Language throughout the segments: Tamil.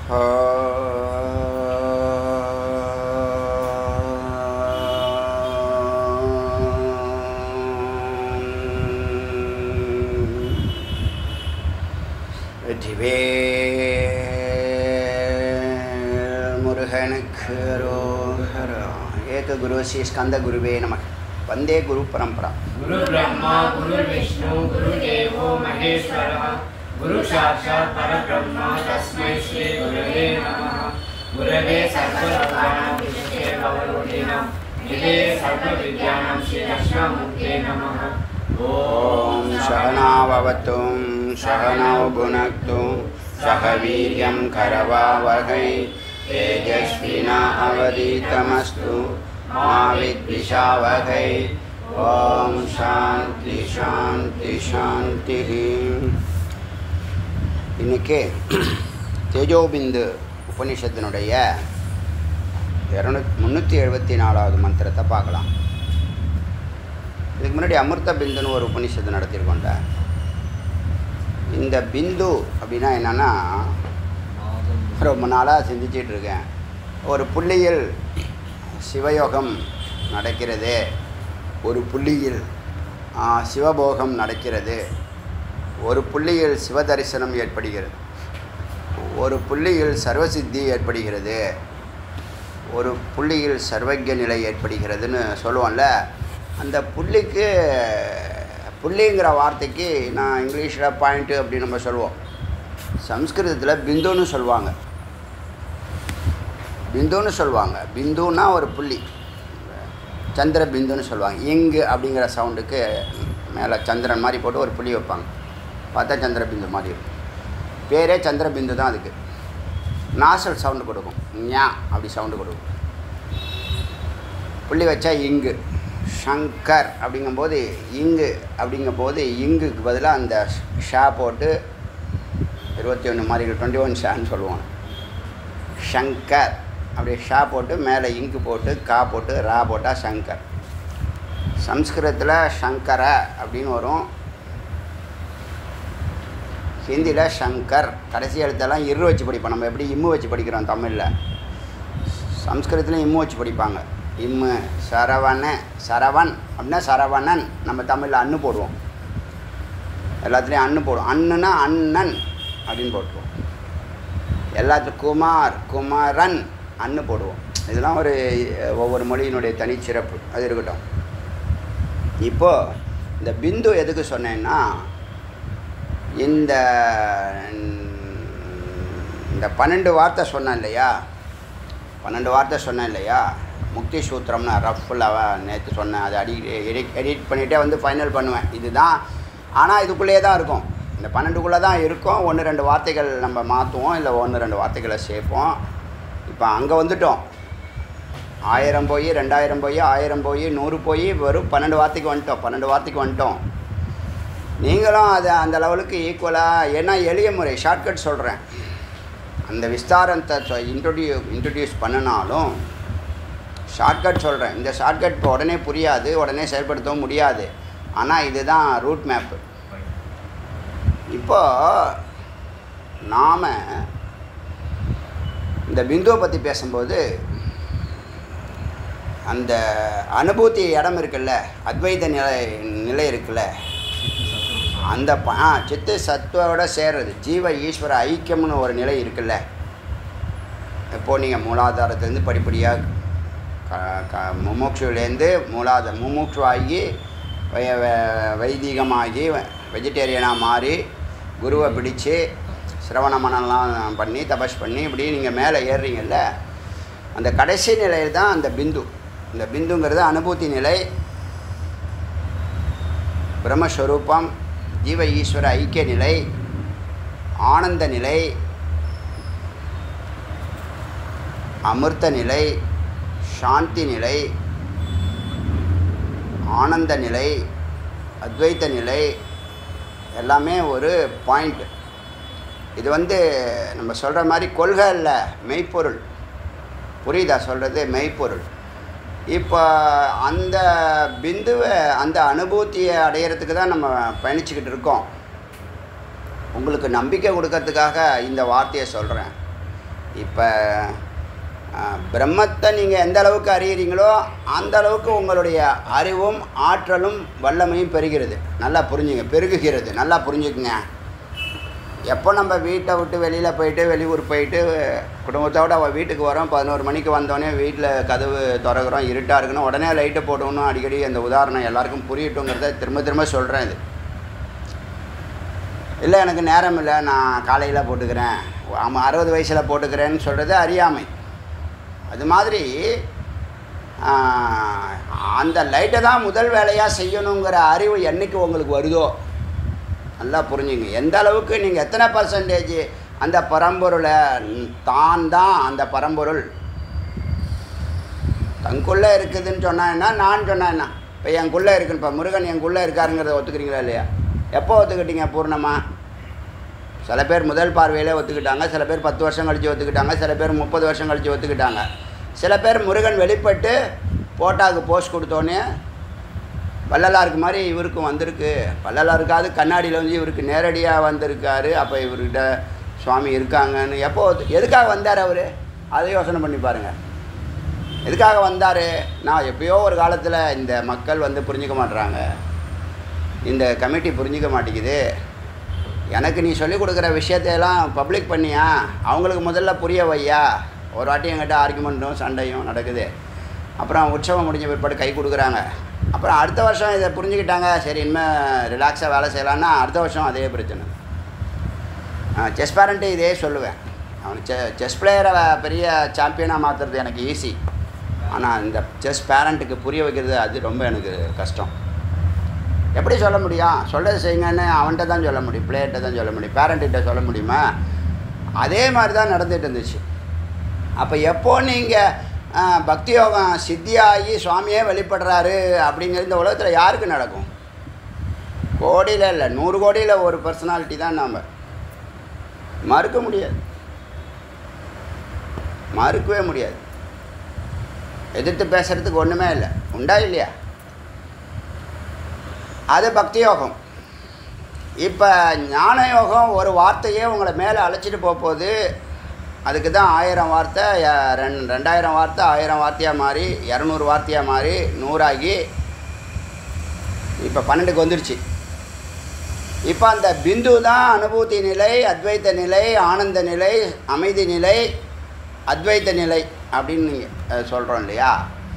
முருகனுக்கு ரோஹரா ஏக குரு ஸ்ரீ ஸ்கந்த குருவே நமக்கு வந்தே குரு பரம்பரா गुरु ब्रह्मा गुरु विष्णु गुरुदेवो महेश्वरः गुरु साक्षात् परब्रह्म तस्मै श्री गुरवे नमः गुरवे सर्वलोकानां विषये भवरोगिणां निधे सर्वविद्यानां श्रीदक्षिणामूर्ते नमः ॐ सहनाववतु सहनौ भुनक्तु सह वीर्यं करवावहै तेजस्विना अवदीतमस्तु मा विद्विषावहै ॐ சாந்தி சாந்தி சாந்தி இன்னைக்கு தேஜோபிந்து உபனிஷத்தினுடைய இரநூ முந்நூற்றி எழுபத்தி நாலாவது மந்திரத்தை பார்க்கலாம் இதுக்கு முன்னாடி அமிர்த பிந்துன்னு ஒரு உபனிஷத்து நடத்தியிருக்கோண்ட இந்த பிந்து அப்படின்னா என்னென்னா ரொம்ப நாளாக சிந்திச்சிட்டு இருக்கேன் ஒரு புள்ளியில் சிவயோகம் நடக்கிறது ஒரு புள்ளியில் ஆ, சிவபோகம் நடக்கிறது ஒரு புள்ளியில் சிவதரிசனம் ஏற்படுகிறது ஒரு புள்ளியில் சர்வசித்தி ஏற்படுகிறது ஒரு புள்ளியில் சர்வஜ நிலை ஏற்படுகிறதுன்னு சொல்லுவோம்ல அந்த புள்ளிக்கு புள்ளிங்கிற வார்த்தைக்கு நான் இங்கிலீஷில் பாயிண்ட்டு அப்படின்னு நம்ம சொல்லுவோம் சம்ஸ்கிருதத்தில் பிந்துன்னு சொல்லுவாங்க பிந்துன்னு சொல்லுவாங்க பிந்துன்னா ஒரு புள்ளி சந்திர பிந்துன்னு சொல்லுவாங்க இங்கு அப்படிங்கிற சவுண்டுக்கு மேலே சந்திரன் மாதிரி போட்டு ஒரு புள்ளி வைப்பாங்க பார்த்தா சந்திர பிந்து மாதிரி இருக்கும் பேரே சந்திர பிந்து தான் அதுக்கு நாசல் சவுண்டு கொடுக்கும் ஞா அப்படி சவுண்டு கொடுக்கும் புள்ளி வச்சா இங்கு ஷங்கர் அப்படிங்கும்போது இங்கு அப்படிங்கும்போது இங்குக்கு பதிலாக அந்த ஷா போட்டு இருபத்தி ஒன்று மாதிரி டுவெண்ட்டி ஒன் ஷான்னு சொல்லுவோம் ஷங்கர் அப்படி ஷா போட்டு மேலே இங்கு போட்டு கா போட்டு ரா போட்டால் சங்கர் சம்ஸ்கிருதத்தில் சங்கர அப்படின்னு வரும் ஹிந்தியில் சங்கர் கடைசி எழுத்தெல்லாம் இரு வச்சு படிப்போம் நம்ம எப்படி இம்மு வச்சு படிக்கிறோம் தமிழில் சம்ஸ்கிருதத்துலையும் இம்மு வச்சு படிப்பாங்க இம்மு சரவண சரவன் அப்படின்னா சரவணன் நம்ம தமிழில் அன்னு போடுவோம் எல்லாத்துலேயும் அன்னு போடுவோம் அண்ணுனா அண்ணன் அப்படின்னு போட்டுருவோம் எல்லாத்துக்கும் குமார் குமாரன் அன்னு போடுவோம் இதெல்லாம் ஒரு அஹ், ஒவ்வொரு மொழியினுடைய தனிச்சிறப்பு அது இருக்கட்டும் இப்போது இந்த பிந்து எதுக்கு சொன்னேன்னா இந்த இந்த பன்னெண்டு வார்த்தை சொன்னேன் இல்லையா பன்னெண்டு வார்த்தை சொன்னேன் இல்லையா முக்தி சூத்திரம்னு ரஃப்பில் நேற்று சொன்னேன் அதை அடி எடிட் எடிட் பண்ணிகிட்டே வந்து ஃபைனல் பண்ணுவேன் இதுதான் ஆனால் இதுக்குள்ளேயே தான் இருக்கும் இந்த பன்னெண்டுக்குள்ளே தான் இருக்கும் ஒன்று ரெண்டு வார்த்தைகள் நம்ம மாற்றுவோம் இல்லை ஒன்று ரெண்டு வார்த்தைகளை சேர்ப்போம் இப்போ அங்கே வந்துட்டோம் ஆயிரம் போய் ரெண்டாயிரம் போய் ஆயிரம் போய் நூறு போய் வெறும் பன்னெண்டு வார்த்தைக்கு வந்துட்டோம் பன்னெண்டு வார்த்தைக்கு வந்துட்டோம் நீங்களும் அதை அந்த லெவலுக்கு ஈக்குவலாக ஏன்னா எளிய முறை ஷார்ட்கட் சொல்கிறேன் அந்த விஸ்தாரத்தை இன்ட்ரொடியூ இன்ட்ரடியூஸ் பண்ணினாலும் ஷார்ட்கட் சொல்கிறேன் இந்த ஷார்ட்கட் இப்போ உடனே புரியாது உடனே செயல்படுத்தவும் முடியாது ஆனால் இதுதான் ரூட் மேப்பு இப்போ நாம் இந்த பிந்துவை பற்றி பேசும்போது அந்த அனுபூதி இடம் இருக்குல்ல அத்வைத நிலை நிலை இருக்குல்ல அந்த ப- ஆ சித்து சத்துவோட சேர்றது ஜீவ ஈஸ்வர ஐக்கியம்னு ஒரு நிலை இருக்குல்ல இப்போது நீங்கள் மூலாதாரத்துலேருந்து படிப்படியாக க க முமுட்சுலேருந்து மூலாத முமுட்சு ஆகி வை வை- வைதீகமாகி வெஜிடேரியனாக மாறி குருவை பிடிச்சு சிரவண மனம்லாம் பண்ணி தபஸ் பண்ணி இப்படி நீங்கள் மேலே ஏறுறீங்கல்ல அந்த கடைசி நிலையில் தான் அந்த பிந்து இந்த பிந்துங்கிறது அனுபூதி நிலை பிரம்மஸ்வரூபம் ஜீவ ஈஸ்வர ஐக்கிய நிலை ஆனந்த நிலை அமிர்த நிலை சாந்தி நிலை ஆனந்த நிலை அத்வைத்த நிலை எல்லாமே ஒரு பாயிண்ட் இது வந்து நம்ம சொல்கிற மாதிரி கொள்கை இல்லை மெய்ப்பொருள் புரியுதா சொல்கிறது மெய்ப்பொருள் இப்போ அந்த பிந்துவை அந்த அனுபூதியை அடையிறதுக்கு தான் நம்ம பயணிச்சுக்கிட்டு இருக்கோம் உங்களுக்கு நம்பிக்கை கொடுக்கறதுக்காக இந்த வார்த்தையை சொல்கிறேன் இப்போ பிரம்மத்தை நீங்கள் எந்த அளவுக்கு அறியறீங்களோ அந்த அளவுக்கு உங்களுடைய அறிவும் ஆற்றலும் வல்லமையும் பெருகிறது நல்லா புரிஞ்சுங்க பெருகுகிறது நல்லா புரிஞ்சுக்குங்க எப்போ நம்ம வீட்டை விட்டு வெளியில் போயிட்டு வெளியூர் போயிட்டு குடும்பத்தோட அவ வீட்டுக்கு வரோம் பதினோரு மணிக்கு வந்தோடனே வீட்டில் கதவு திறக்கிறோம் இருட்டாக இருக்கணும் உடனே லைட்டை போட்டோம்னு அடிக்கடி அந்த உதாரணம் எல்லாருக்கும் புரியட்டுங்கிறத திரும்ப திரும்ப சொல்கிறேன் இது இல்லை எனக்கு நேரம் இல்லை நான் காலையில் போட்டுக்கிறேன் ஆமாம் அறுபது வயசில் போட்டுக்கிறேன்னு சொல்கிறது அறியாமை அது மாதிரி ஆஹ், அந்த லைட்டை தான் முதல் வேலையாக செய்யணுங்கிற அறிவு என்னைக்கு உங்களுக்கு வருதோ நல்லா புரிஞ்சுங்க எந்த அளவுக்கு நீங்கள் எத்தனை பர்சன்டேஜ் அந்த பரம்பொருளை ம், தான் தான் அந்த பரம்பொருள் தங்குள்ளே இருக்குதுன்னு சொன்னா என்ன நான் சொன்னா என்ன இப்போ என்குள்ளே இருக்குன்னு இப்போ முருகன் என்குள்ளே இருக்காருங்கிறத ஒத்துக்கிறீங்களா இல்லையா எப்போ ஒத்துக்கிட்டீங்க பூர்ணமாக சில பேர் முதல் பார்வையிலே ஒத்துக்கிட்டாங்க சில பேர் பத்து வருஷம் கழித்து ஒத்துக்கிட்டாங்க சில பேர் முப்பது வருஷம் கழித்து ஒத்துக்கிட்டாங்க சில பேர் முருகன் வெளிப்பட்டு போட்டாவுக்கு போஸ்ட் கொடுத்தோன்னே வள்ளலாருக்கு மாதிரி இவருக்கும் வந்திருக்கு வள்ளலாருக்காவது கண்ணாடியில் வந்து இவருக்கு நேரடியாக வந்திருக்காரு அப்போ இவர்கிட்ட சுவாமி இருக்காங்கன்னு எப்போ ஒத்து- எதுக்காக வந்தார் அவர் அதை யோசனை பண்ணி பாருங்கள் எதுக்காக வந்தார் நான் எப்பயோ ஒரு காலத்தில் இந்த மக்கள் வந்து புரிஞ்சுக்க மாட்றாங்க இந்த கமிட்டி புரிஞ்சிக்க மாட்டேங்குது எனக்கு நீ சொல்லிக் கொடுக்குற விஷயத்தையெல்லாம் பப்ளிக் பண்ணியா அவங்களுக்கு முதல்ல புரிய வையா ஒரு வாட்டி என்கிட்ட ஆர்குமெண்ட்டும் சண்டையும் நடக்குது அப்புறம் உற்சவம் முடிஞ்ச பிற்பாடு கை கொடுக்குறாங்க அப்புறம் அடுத்த வருஷம் இதை புரிஞ்சுக்கிட்டாங்க சரி இனிமேல் ரிலாக்ஸாக வேலை செய்யலான்னா அடுத்த வருஷம் அதே பிரச்சனை செஸ் பேரண்ட்டு இதே சொல்லுவேன் அவன் செ செஸ் பிளேயரை பெரிய சாம்பியனாக மாற்றுறது எனக்கு ஈஸி ஆனால் இந்த செஸ் பேரண்ட்டுக்கு புரிய வைக்கிறது அது ரொம்ப எனக்கு கஷ்டம் எப்படி சொல்ல முடியும் சொல்றது செய்யுங்கன்னு அவன்கிட்ட தான் சொல்ல முடியும் பிளேயர்கிட்ட தான் சொல்ல முடியும் பேரண்ட்டிட்ட சொல்ல முடியுமா அதே மாதிரி தான் நடந்துட்டு இருந்துச்சு அப்போ எப்போ நீங்கள் பக்தி யோகம் சித்தியாகி சுவாமியே வெளிப்படுறாரு அப்படிங்கிறது இந்த உலகத்தில் யாருக்கு நடக்கும் கோடியில் இல்லை நூறு கோடியில் ஒரு பர்சனாலிட்டி தான் நாம் மறுக்க முடியாது மறுக்கவே முடியாது எதிர்த்து பேசுறதுக்கு ஒன்றுமே இல்லை உண்டா இல்லையா அது பக்தி யோகம் இப்போ ஞான யோகம் ஒரு வார்த்தையே உங்களை மேலே அழைச்சிட்டு போக போகுது அதுக்கு தான் ஆயிரம் வார்த்தை அஹ், ரெண் ரெண்டாயிரம் வார்த்தை ஆயிரம் வார்த்தையாக மாறி இரநூறு வார்த்தையாக மாறி நூறாகி இப்போ பன்னெண்டுக்கு வந்துடுச்சு இப்போ அந்த பிந்து தான் அனுபூதி நிலை அத்வைத்த நிலை ஆனந்த நிலை அமைதி நிலை அத்வைத்த நிலை அப்படின்னு நீங்கள் சொல்கிறோம் இல்லையா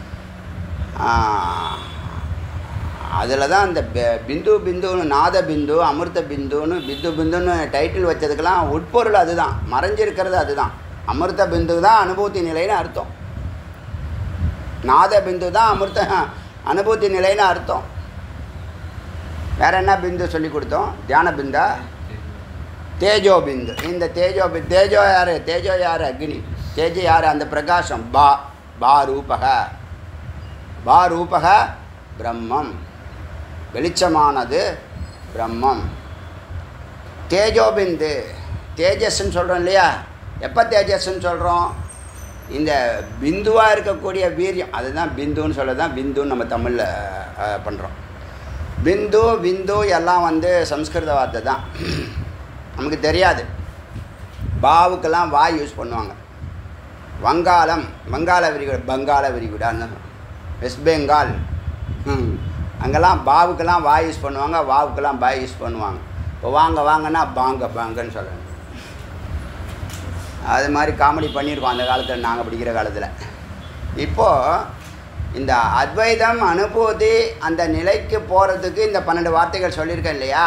அதில் தான் அந்த ப- பிந்து பிந்துன்னு நாத பிந்து அமிர்த பிந்துன்னு பிந்து பிந்துன்னு டைட்டில் வச்சதுக்கெல்லாம் உட்பொருள் அதுதான் மறைஞ்சிருக்கிறது அதுதான் அமிர்த பிந்து தான் அனுபூதி நிலைன்னு அர்த்தம் நாத பிந்து தான் அமிர்த அனுபூதி நிலைன்னு அர்த்தம் வேற என்ன பிந்து சொல்லி கொடுத்தோம் தியான பிந்தா தேஜோ பிந்து இந்த தேஜோ பி தேஜோ யார் தேஜோ யார் அக்னி தேஜோ யார் அந்த பிரகாசம் பா பா ரூபக பா ரூபக பிரம்மம் வெளிச்சமானது பிரம்மம் தேஜோபிந்து தேஜஸ்ன்னு சொல்கிறோம் இல்லையா எப்போ தேஜஸ்ன்னு சொல்கிறோம் இந்த பிந்துவாக இருக்கக்கூடிய வீரியம் அதுதான் பிந்துன்னு சொல்ல தான் பிந்துன்னு நம்ம தமிழில் பண்ணுறோம் பிந்து பிந்து எல்லாம் வந்து சம்ஸ்கிருத வார்த்தை தான் நமக்கு தெரியாது பாவுக்கெல்லாம் வாய் யூஸ் பண்ணுவாங்க வங்காளம் வங்காள விரிகுடா பங்காள விரிகுடான்னு வெஸ்ட் பெங்கால் ம். அங்கெல்லாம் பாவுக்கெல்லாம் வாய் யூஸ் பண்ணுவாங்க வாவுக்கெல்லாம் பாய் யூஸ் பண்ணுவாங்க இப்போ வாங்க வாங்கன்னா பாங்க பாங்கன்னு சொல்லணும் அது மாதிரி காமெடி பண்ணியிருக்கோம் அந்த காலத்தில் நாங்கள் படிக்கிற காலத்தில் இப்போது இந்த அத்வைதம் அனுபூதி அந்த நிலைக்கு போகிறதுக்கு இந்த பன்னெண்டு வார்த்தைகள் சொல்லியிருக்கேன் இல்லையா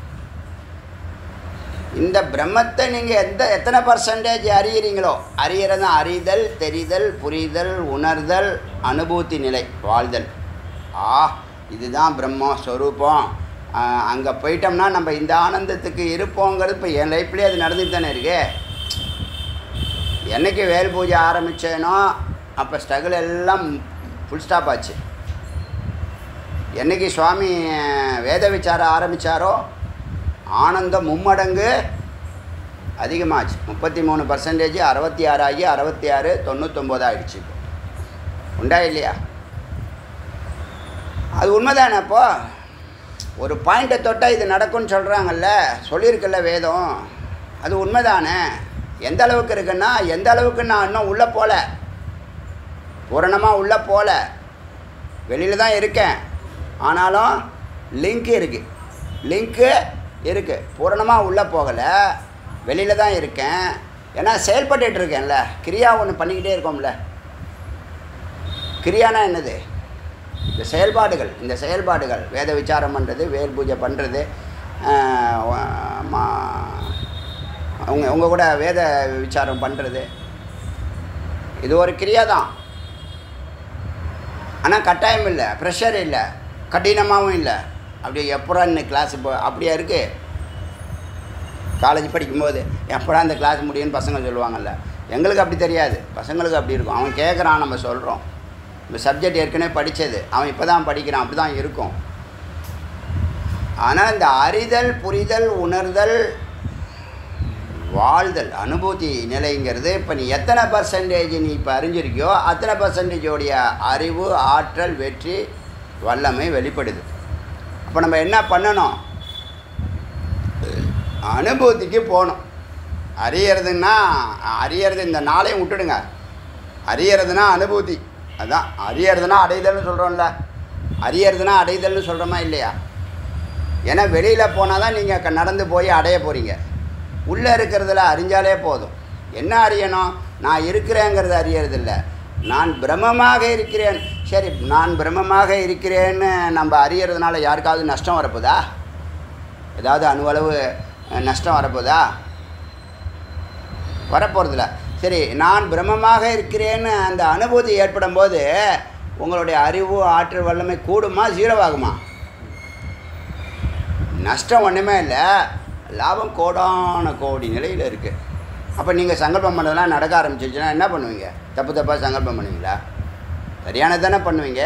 இந்த பிரம்மத்தை நீங்கள் எந்த எத்தனை பர்சன்டேஜ் அறியறீங்களோ அறியறது அறிதல் தெரிதல் புரிதல் உணர்தல் அனுபூதி நிலை வாழ்தல் ஆ இதுதான் பிரம்மம் ஸ்வரூபம் அங்கே போயிட்டோம்னா நம்ம இந்த ஆனந்தத்துக்கு இருப்போங்கிறது இப்போ என் லைஃப்லேயே அது நடந்துட்டு தானே இருக்கே என்னைக்கு வேல் பூஜை ஆரம்பித்தேனோ அப்போ ஸ்ட்ரகிள் எல்லாம் ஃபுல் ஸ்டாப் ஆச்சு என்னைக்கு சுவாமி வேத விசாரம் ஆரம்பித்தாரோ ஆனந்தம் மும்மடங்கு அதிகமாச்சு முப்பத்தி மூணு பர்சன்டேஜ் அறுபத்தி ஆறு ஆகி அறுபத்தி ஆறு தொண்ணூத்தொம்பது ஆயிடுச்சு இப்போ உண்டா இல்லையா அது உண்மைதானே அப்போ ஒரு பாயிண்ட்டை தொட்டால் இது நடக்கும்னு சொல்கிறாங்கல்ல சொல்லியிருக்குல்ல வேதம் அது உண்மைதானே எந்த அளவுக்கு இருக்குன்னா எந்த அளவுக்கு நான் இன்னும் உள்ளே போகல பூரணமாக உள்ளே போகல வெளியில் தான் இருக்கேன் ஆனாலும் லிங்க் இருக்குது லிங்க்கு இருக்குது பூரணமாக உள்ளே போகலை வெளியில் தான் இருக்கேன் ஏன்னா செயல்பட்டுட்டு இருக்கேன்ல கிரியா ஒன்று பண்ணிக்கிட்டே இருக்கோம்ல கிரியானா என்னது இந்த செயல்பாடுகள் இந்த செயல்பாடுகள் வேத விசாரம் பண்ணுறது வேல் பூஜை பண்ணுறது உங்கள் உங்கள் கூட வேத விசாரம் பண்ணுறது இது ஒரு கிரியா தான் ஆனால் கட்டாயம் இல்லை ப்ரெஷர் இல்லை கடினமாகவும் இல்லை அப்படியே எப்படா இன்னைக்கு கிளாஸ் இப்போ அப்படியே இருக்குது காலேஜ் படிக்கும்போது எப்படா இந்த கிளாஸ் முடியும்னு பசங்க சொல்லுவாங்கல்ல எங்களுக்கு அப்படி தெரியாது பசங்களுக்கு அப்படி இருக்கும் அவன் கேட்குறான் நம்ம சொல்கிறோம் இந்த சப்ஜெக்ட் ஏற்கனவே படித்தது அவன் இப்போ தான் படிக்கிறான் அப்படி தான் இருக்கும் ஆனால் இந்த அறிதல் புரிதல் உணர்தல் வாழ்தல் அனுபூதி நிலைங்கிறது இப்போ நீ எத்தனை பர்சன்டேஜ் நீ இப்போ அறிஞ்சிருக்கியோ அத்தனை பர்சன்டேஜோடைய அறிவு ஆற்றல் வெற்றி வல்லமை வெளிப்படுது அப்போ நம்ம என்ன பண்ணணும் அனுபூதிக்கு போகணும் அறியறதுன்னா அறியறது இந்த நாளையும் விட்டுடுங்க அறியறதுனா அனுபூதி அதான் அறியறதுனா அடைதல்னு சொல்கிறோம்ல அறியறதுனா அடைதல்னு சொல்கிறோமா இல்லையா ஏன்னா வெளியில் போனால் தான் நீங்கள் நடந்து போய் அடைய போகிறீங்க உள்ளே இருக்கிறதுல அறிஞ்சாலே போதும் என்ன அறியணும் நான் இருக்கிறேங்கிறது அறியறதில்ல நான் பிரம்மமாக இருக்கிறேன் சரி நான் பிரம்மமாக இருக்கிறேன்னு நம்ம அறியறதுனால யாருக்காவது நஷ்டம் வரப்போதா ஏதாவது அணுவளவு அஹ், நஷ்டம் வரப்போதா வரப்போகிறதில்ல சரி நான் பிரம்மமாக இருக்கிறேன்னு அந்த அனுபூதி ஏற்படும் போது உங்களுடைய அறிவு ஆற்றல் வல்லமை கூடுமா ஜீரோவாகுமா நஷ்டம் ஒன்றுமே இல்லை லாபம் கோடான கோடி நிலையில் இருக்குது அப்போ நீங்கள் சங்கல்பம் பண்ணதெல்லாம் நடக்க ஆரம்பிச்சிச்சுன்னா என்ன பண்ணுவீங்க தப்பு தப்பாக சங்கல்பம் பண்ணுவீங்களா சரியானது தானே பண்ணுவீங்க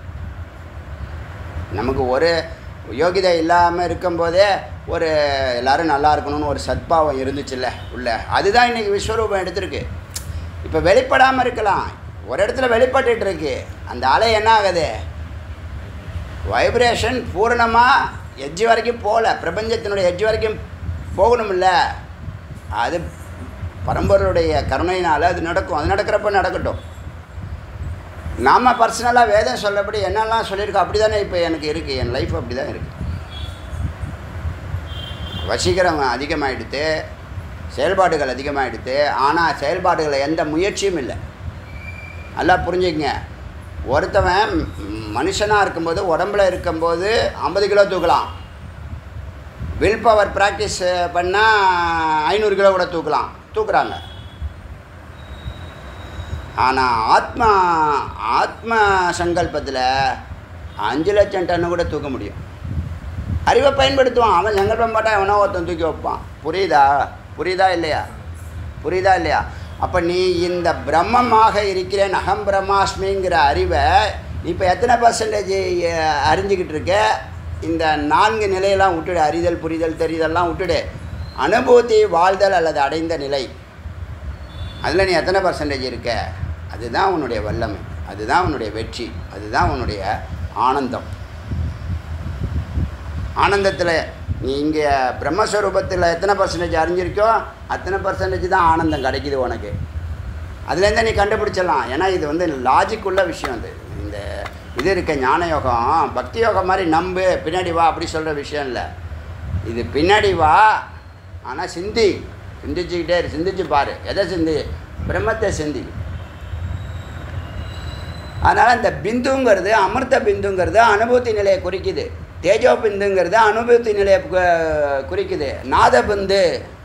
நமக்கு ஒரு யோகிதை இல்லாமல் இருக்கும்போதே ஒரு எல்லாரும் நல்லா இருக்கணும்னு ஒரு சத்பாவம் இருந்துச்சுல்ல உள்ள அதுதான் இன்றைக்கி விஸ்வரூபம் எடுத்திருக்கு இப்போ வெளிப்படாமல் இருக்கலாம் ஒரு இடத்துல வெளிப்பட்டுட்டு இருக்கு அந்த அலை என்ன ஆகுது வைப்ரேஷன் பூரணமாக எட்ஜ் வரைக்கும் போகல பிரபஞ்சத்தினுடைய எட்ஜ் வரைக்கும் போகணுமில்ல அது பரம்பரையுடைய கருணையினால் அது நடக்கும் அது நடக்கிறப்ப நடக்கட்டும் நாம் பர்சனலாக வேதம் சொல்லபடி என்னெல்லாம் சொல்லியிருக்கோம் அப்படி தானே இப்போ எனக்கு இருக்குது என் லைஃப் அப்படி தான் இருக்குது வசீகரம் அதிகமாகிடுத்து செயல்பாடுகள் அதிகமாகிடுது ஆனால் செயல்பாடுகளில் எந்த முயற்சியும் இல்லை நல்லா புரிஞ்சுக்கங்க ஒருத்தவன் மனுஷனாக இருக்கும்போது உடம்புல இருக்கும்போது ஐம்பது கிலோ தூக்கலாம் வில் பவர் ப்ராக்டிஸ் பண்ணால் ஐநூறு கிலோ கூட தூக்கலாம் தூக்குறாங்க ஆனால் ஆத்மா ஆத்ம சங்கல்பத்தில் அஞ்சு லட்சம் டன்னு கூட தூக்க முடியும் அறிவை பயன்படுத்துவான் அவன் சங்கல்பம் போட்டால் எவனோ ஒருத்தன் தூக்கி வைப்பான் புரியுதா புரியுதா இல்லையா புரியுதா இல்லையா அப்போ நீ இந்த பிரம்மமாக இருக்கிறேன் அகம் பிரம்மாஸ்மிங்கிற அறிவை இப்போ எத்தனை பர்சன்டேஜ் அறிஞ்சிக்கிட்டு இருக்க இந்த நான்கு நிலையெல்லாம் விட்டுடு அறிதல் புரிதல் தெரிதல்லாம் விட்டுடு அனுபூதி வாழ்தல் அல்லது அடைந்த நிலை அதில் நீ எத்தனை பர்சன்டேஜ் இருக்க அதுதான் உன்னுடைய வல்லமை அதுதான் உன்னுடைய வெற்றி அதுதான் உன்னுடைய ஆனந்தம் ஆனந்தத்தில் நீ இங்கே பிரம்மஸ்வரூபத்தில் எத்தனை பர்சன்டேஜ் அறிஞ்சிருக்கோ அத்தனை பர்சன்டேஜ் தான் ஆனந்தம் கிடைக்குது உனக்கு அதுலேருந்து நீ கண்டுபிடிச்சிடலாம் ஏன்னா இது வந்து லாஜிக் உள்ள விஷயம் அது இந்த இது இருக்க ஞான யோகம் பக்தி யோகம் மாதிரி நம்பு பின்னாடி வா அப்படி சொல்கிற விஷயம் இல்லை இது பின்னாடி வா ஆனால் சிந்தி சிந்திச்சுக்கிட்டே இரு சிந்திச்சு பாரு எதை சிந்தி பிரம்மத்தை சிந்தி அதனால் இந்த பிந்துங்கிறது அமிர்த பிந்துங்கிறது அனுபூதி நிலையை குறிக்குது தேஜோ பிந்துங்கிறது அனுபூதி நிலையை கு- குறிக்குது நாத பிந்து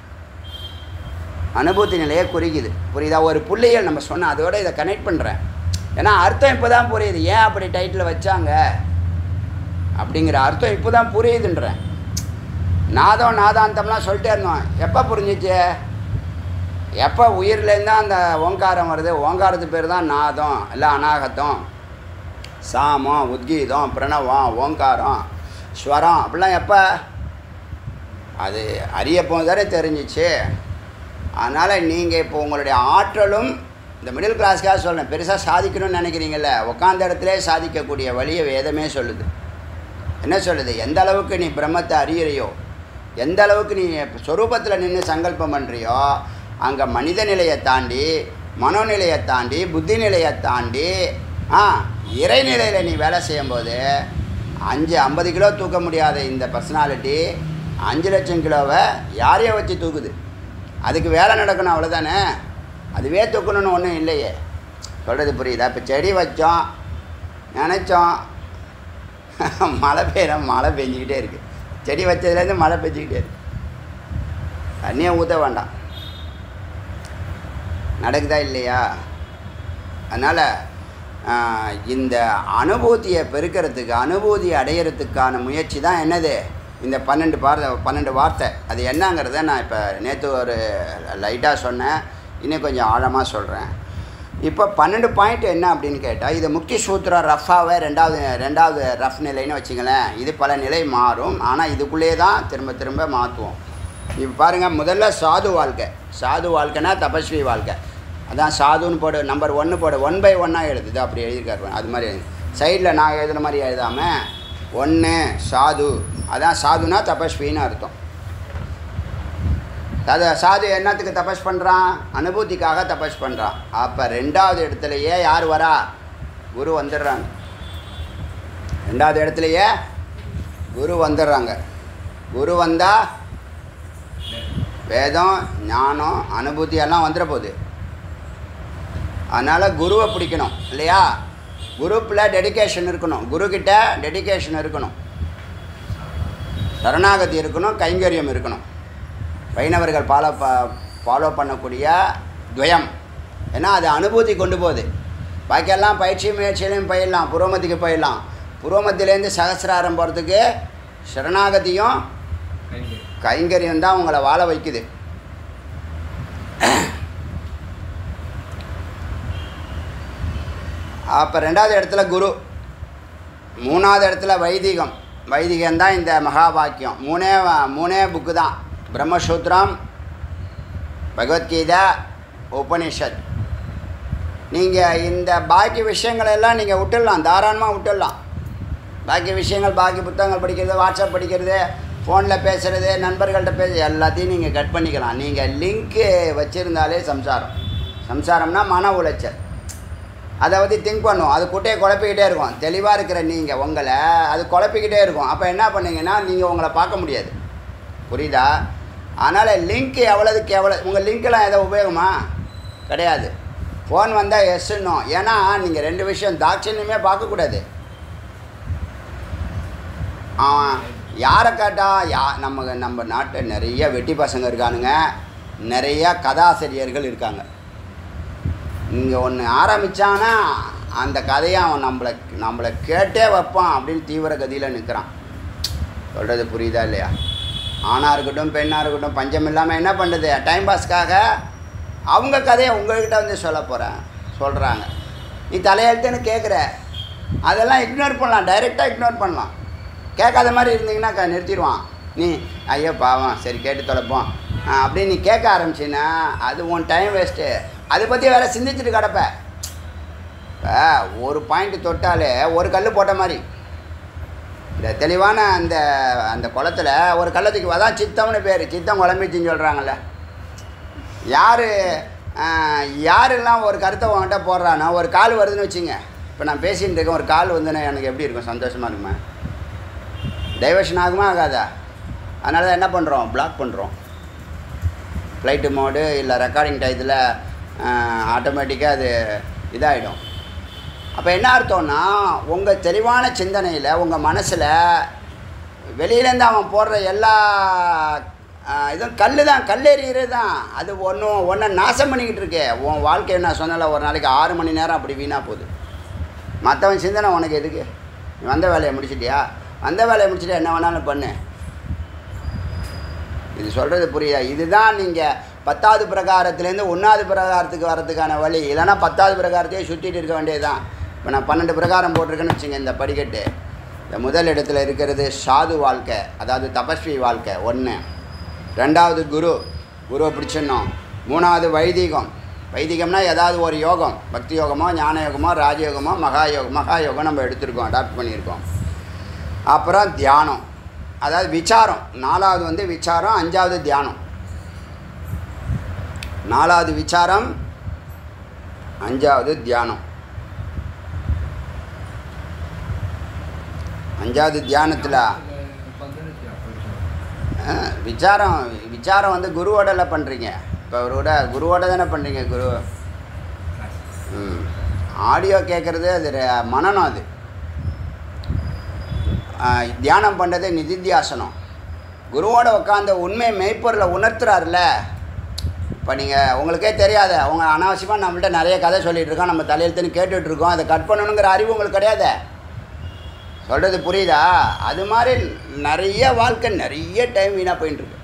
அனுபூதி நிலையை குறிக்குது புரியுதா ஒரு புள்ளியல் நம்ம சொன்ன அதோட இதை கனெக்ட் பண்ணுறேன் ஏன்னா அர்த்தம் இப்போ தான் புரியுது ஏன் அப்படி டைட்டில் வச்சாங்க அப்படிங்கிற அர்த்தம் இப்போ தான் புரியுதுன்றேன் நாதம் நாதாந்தம்லாம் சொல்லிட்டே இருந்தோம் எப்போ புரிஞ்சிச்சு எப்போ உயிர்லேருந்து அந்த ஓங்காரம் வருது ஓங்காரத்து பேர் தான் நாதம் இல்லை அநாகத்தம் சாமம் உத்கீதம் பிரணவம் ஓங்காரம் ஸ்வரம் அப்படிலாம் எப்போ அது அறியப்போ தானே தெரிஞ்சிச்சு அதனால் நீங்கள் இப்போ உங்களுடைய ஆற்றலும் இந்த மிடில் கிளாஸ்க்காக சொல்கிறேன் பெருசாக சாதிக்கணும்னு நினைக்கிறீங்கல்ல உட்காந்த இடத்துல சாதிக்கக்கூடிய வழியை வேதமே சொல்லுது என்ன சொல்லுது எந்த அளவுக்கு நீ பிரம்மத்தை அறியறியோ எந்த அளவுக்கு நீ சொரூபத்தில் நின்று சங்கல்பம் பண்ணுறியோ அங்கே மனித நிலையை தாண்டி மனோநிலையை தாண்டி புத்தி நிலையை தாண்டி ஆ இறைநிலையில் நீ வேலை செய்யும்போது அஞ்சு ஐம்பது கிலோ தூக்க முடியாத இந்த பர்சனாலிட்டி அஞ்சு லட்சம் கிலோவை யாரையோ வச்சு தூக்குது அதுக்கு வேலை நடக்கணும் அவ்வளோதானே அதுவே தூக்கணும்னு ஒன்றும் இல்லையே சொல்கிறது புரியுதா இப்போ செடி வச்சோம் நினச்சோம் மழை பெய்யற மழை பெஞ்சிக்கிட்டே இருக்குது செடி வச்சதுலேருந்து மழை பெஞ்சிக்கிட்டே இருக்கு தண்ணியை ஊற்ற வேண்டாம் நடக்குதா இல்லையா அதனால் இந்த அனுபூதியை பெருக்கிறதுக்கு அனுபூதி அடையிறதுக்கான முயற்சி தான் என்னது இந்த பன்னெண்டு வார்த்தை பன்னெண்டு வார்த்தை அது என்னங்கிறத நான் இப்போ நேற்று ஒரு லைட்டாக சொன்னேன் இன்னும் கொஞ்சம் ஆழமாக சொல்கிறேன் இப்போ பன்னெண்டு பாயிண்ட் என்ன அப்படின்னு கேட்டால் இது முக்தி சூத்திரம் ரஃபாவே ரெண்டாவது ரெண்டாவது ரஃப் நிலைன்னு வச்சுங்களேன் இது பல நிலை மாறும் ஆனால் இதுக்குள்ளேயே தான் திரும்ப திரும்ப மாற்றுவோம் இப்போ பாருங்கள் முதல்ல சாது வாழ்க்கை சாது வாழ்க்கைனா தபஸ்வி வாழ்க்கை அதான் சாதுன்னு போடு நம்பர் ஒன்று போடு ஒன் பை ஒன்னாக எழுதுது அப்படி எழுதியிருக்காரு அது மாதிரி சைடில் நான் எழுதுன மாதிரி எழுதாமல் ஒன்று சாது அதான் சாதுனா தபஸ்வின்னு அர்த்தம் அது சாது என்னத்துக்கு தபஸ் பண்ணுறான் அனுபூதிக்காக தபஸ் பண்ணுறான் அப்போ ரெண்டாவது இடத்துலையே யார் வரா குரு வந்துடுறாங்க ரெண்டாவது இடத்துலையே குரு வந்துடுறாங்க குரு வந்தால் வேதம் ஞானம் அனுபூதி எல்லாம் வந்துட போகுது அதனால் குருவை பிடிக்கணும் இல்லையா குரூப்பில் டெடிகேஷன் இருக்கணும் குருக்கிட்ட டெடிகேஷன் இருக்கணும் சரணாகதி இருக்கணும் கைங்கரியம் இருக்கணும் வைணவர்கள் ஃபாலோ ப ஃபாலோ பண்ணக்கூடிய துவயம் ஏன்னா அது அனுபூதி கொண்டு போகுது பாக்கியெல்லாம் பயிற்சி முயற்சியிலையும் போயிடலாம் புரோமதிக்கு போயிடலாம் புரோமத்திலேருந்து சகசிராரம் போகிறதுக்கு சரணாகதியும் கைங்கரியம் தான் உங்களை வாழ வைக்குது அப்போ ரெண்டாவது இடத்துல குரு மூணாவது இடத்துல வைதிகம் வைதிகம் தான் இந்த மகா வாக்கியம் மூணே வ- மூணே புக்கு தான் பிரம்மசூத்திரம் பகவத்கீதா உபனிஷத் நீங்கள் இந்த பாக்கி விஷயங்கள் எல்லாம் நீங்கள் விட்டுடலாம் தாராளமாக விட்டுடலாம் பாக்கி விஷயங்கள் பாக்கி புத்தகங்கள் படிக்கிறது வாட்ஸ்அப் படிக்கிறது ஃபோனில் பேசுகிறது நண்பர்கள்ட்ட பேச எல்லாத்தையும் நீங்கள் கட் பண்ணிக்கலாம் நீங்கள் லிங்க்கு வச்சுருந்தாலே சம்சாரம் சம்சாரம்னா மன உளைச்சல் அதை பற்றி திங்க் பண்ணும் அது குட்டையை குழப்பிக்கிட்டே இருக்கும் தெளிவாக இருக்கிற நீங்கள் உங்களை அது குழப்பிக்கிட்டே இருக்கும் அப்போ என்ன பண்ணீங்கன்னா நீங்கள் உங்களை பார்க்க முடியாது புரியுதா அதனால் லிங்க் எவ்வளோதுக்கு எவ்வளோ உங்கள் லிங்க்கெல்லாம் எதோ உபயோகமா கிடையாது ஃபோன் வந்தால் எஸ்ன்னும் ஏன்னா நீங்கள் ரெண்டு விஷயம் தாட்சண்யமே பார்க்கக்கூடாது அவன் யாரை கேட்டா யா நம்ம நம்ம நாட்டில் நிறைய வெட்டி பசங்க இருக்கானுங்க நிறைய கதாசிரியர்கள் இருக்காங்க இங்கே ஒன்று ஆரம்பித்தானா அந்த கதையை அவன் நம்மளை நம்மளை கேட்டே வைப்பான் அப்படின்னு தீவிர கதியில் நிற்கிறான் சொல்கிறது புரியுதா இல்லையா ஆணாக இருக்கட்டும் பெண்ணாக இருக்கட்டும் பஞ்சம் இல்லாமல் என்ன பண்ணுறது டைம் பாஸ்க்காக அவங்க கதையை உங்கள்கிட்ட வந்து சொல்ல போகிறேன் சொல்கிறாங்க நீ தலையெழுத்துன்னு கேட்குற அதெல்லாம் இக்னோர் பண்ணலாம் டைரெக்டாக இக்னோர் பண்ணலாம் கேட்காத மாதிரி இருந்தீங்கன்னா க நிறுத்திடுவான் நீ ஐயோ பாவம் சரி கேட்டு தொலைப்போம் ஆ, அப்படின்னு நீ கேட்க ஆரம்பிச்சின்னா அது உன் டைம் வேஸ்ட்டு அதை பற்றி வேற சிந்திச்சுட்டு கிடப்ப இப்போ ஒரு பாயிண்ட் தொட்டாலே ஒரு கல் போட்ட மாதிரி இந்த தெளிவான அந்த அந்த குளத்துல ஒரு கள்ளத்துக்கு அதான் சித்தம்னு பேர் சித்தம் குழம்பிச்சின்னு சொல்கிறாங்கல்ல யார் யாரெல்லாம் ஒரு கருத்தை உங்ககிட்ட போடுறானோ ஒரு கால் வருதுன்னு வச்சுங்க இப்போ நான் பேசிகிட்டு இருக்கேன் ஒரு கால் வந்துன்னா எனக்கு எப்படி இருக்கும் சந்தோஷமாக இருக்குமா டைவர்ஷன் ஆகுமா ஆகாதா அதனால தான் என்ன பண்ணுறோம் பிளாக் பண்ணுறோம் ஃப்ளைட்டு மோடு இல்லை ரெக்கார்டிங் டயத்தில் ஆட்டோமேட்டிக்காக அது இதாகிடும் அப்போ என்ன அர்த்தம்னா உங்கள் தெளிவான சிந்தனையில் உங்கள் மனசில் வெளியிலேருந்து அவன் போடுற எல்லா ஆஹ், இதுவும் கல் தான் கல்லெறிகிறது தான் அது ஒன்றும் ஒன்றை நாசம் பண்ணிக்கிட்டு இருக்கே உன் வாழ்க்கையை நான் சொன்னல ஒரு நாளைக்கு ஆறு மணி நேரம் அப்படி வீணாக போகுது மற்றவன் சிந்தனை உனக்கு எதுக்கு நீ வந்த வேலையை முடிச்சிட்டியா வந்த வேலையை முடிச்சிட்டு என்ன வேணாலும் பண்ணு இது சொல்கிறது புரியுதா இதுதான் நீங்கள் பத்தாவது பிரகாரத்துலேருந்து ஒன்றாவது பிரகாரத்துக்கு வர்றதுக்கான வழி இல்லைன்னா பத்தாவது பிரகாரத்தையே சுற்றிட்டு இருக்க வேண்டியது தான் இப்போ நான் பன்னெண்டு பிரகாரம் போட்டிருக்கேன்னு வச்சுங்க இந்த படிக்கட்டு இந்த முதல் இடத்துல இருக்கிறது சாது வாழ்க்கை அதாவது தபஸ்வி வாழ்க்கை ஒன்று ரெண்டாவது குரு குருவை பிடிச்சிடணும் மூணாவது வைதிகம் வைதிகம்னா ஏதாவது ஒரு யோகம் பக்தி யோகமோ ஞான யோகமோ ராஜயோகமோ மகா யோகம் மகா யோகம் நம்ம எடுத்திருக்கோம் அடாப்ட் பண்ணியிருக்கோம் அப்புறம் தியானம் அதாவது விசாரம் நாலாவது வந்து விசாரம் அஞ்சாவது தியானம் நாலாவது விசாரம் அஞ்சாவது தியானம் அஞ்சாவது தியானத்தில் விசாரம் விசாரம் வந்து குருவோடல பண்ணுறீங்க இப்போ அவரோட குருவோட தானே பண்ணுறீங்க குரு ம் ஆடியோ கேட்குறது அது ர- மனநம் அது ஆ, தியானம் பண்ணுறது நிதித்தியாசனம் குருவோட உட்காந்து உண்மை மெய்ப்பொருளை உணர்த்துறாருல இப்போ நீங்கள் உங்களுக்கே தெரியாது அவங்க அனாவசியமாக நம்மள்ட்ட நிறைய கதை சொல்லிகிட்டு இருக்கோம் நம்ம தலையெழுத்துன்னு கேட்டுட்டு இருக்கோம் அதை கட் பண்ணணுங்கிற அறிவு உங்களுக்கு கிடையாது சொல்கிறது புரியுதா அது மாதிரி நிறைய வாழ்க்கை நிறைய டைம் வீணாக போயின்னு இருக்கு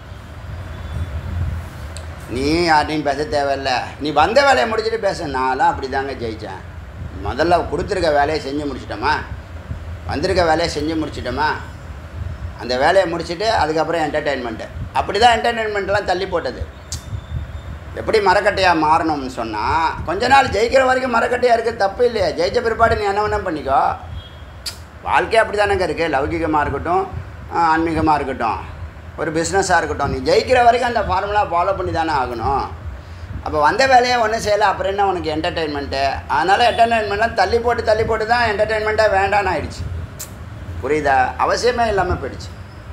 நீ யார்ட்டையும் பேச தேவையில்ல நீ வந்த வேலையை முடிச்சுட்டு பேச நான்லாம் அப்படி தாங்க ஜெயித்தேன் முதல்ல கொடுத்துருக்க வேலையை செஞ்சு முடிச்சிட்டோமா வந்திருக்க வேலையை செஞ்சு முடிச்சிட்டோமா அந்த வேலையை முடிச்சுட்டு அதுக்கப்புறம் என்டர்டெயின்மெண்ட்டு அப்படி தான் என்டர்டெயின்மெண்ட்லாம் தள்ளி போட்டது எப்படி மரக்கட்டையாக மாறணும்னு சொன்னால் கொஞ்ச நாள் ஜெயிக்கிற வரைக்கும் மரக்கட்டையாக இருக்குது தப்பு இல்லையா ஜெயிச்ச பிற்பாடு நீ என்ன வேணா பண்ணிக்கோ வாழ்க்கை அப்படி தானேங்க இருக்குது லௌகிகமாக இருக்கட்டும் ஆஹ் ஆன்மீகமாக இருக்கட்டும் ஒரு பிஸ்னஸாக இருக்கட்டும் நீ ஜெயிக்கிற வரைக்கும் அந்த ஃபார்முலா ஃபாலோ பண்ணி தானே ஆகணும் அப்போ வந்த வேலையை ஒன்றும் செய்யலை அப்புறம் என்ன உனக்கு என்டர்டெயின்மெண்ட்டு அதனால் என்டர்டெயின்மெண்ட்லாம் தள்ளி போட்டு தள்ளி போட்டு தான் என்டர்டெயின்மெண்ட்டாக வேண்டான்னு ஆயிடுச்சு புரியுதா அவசியமே இல்லாமல் போயிடுச்சு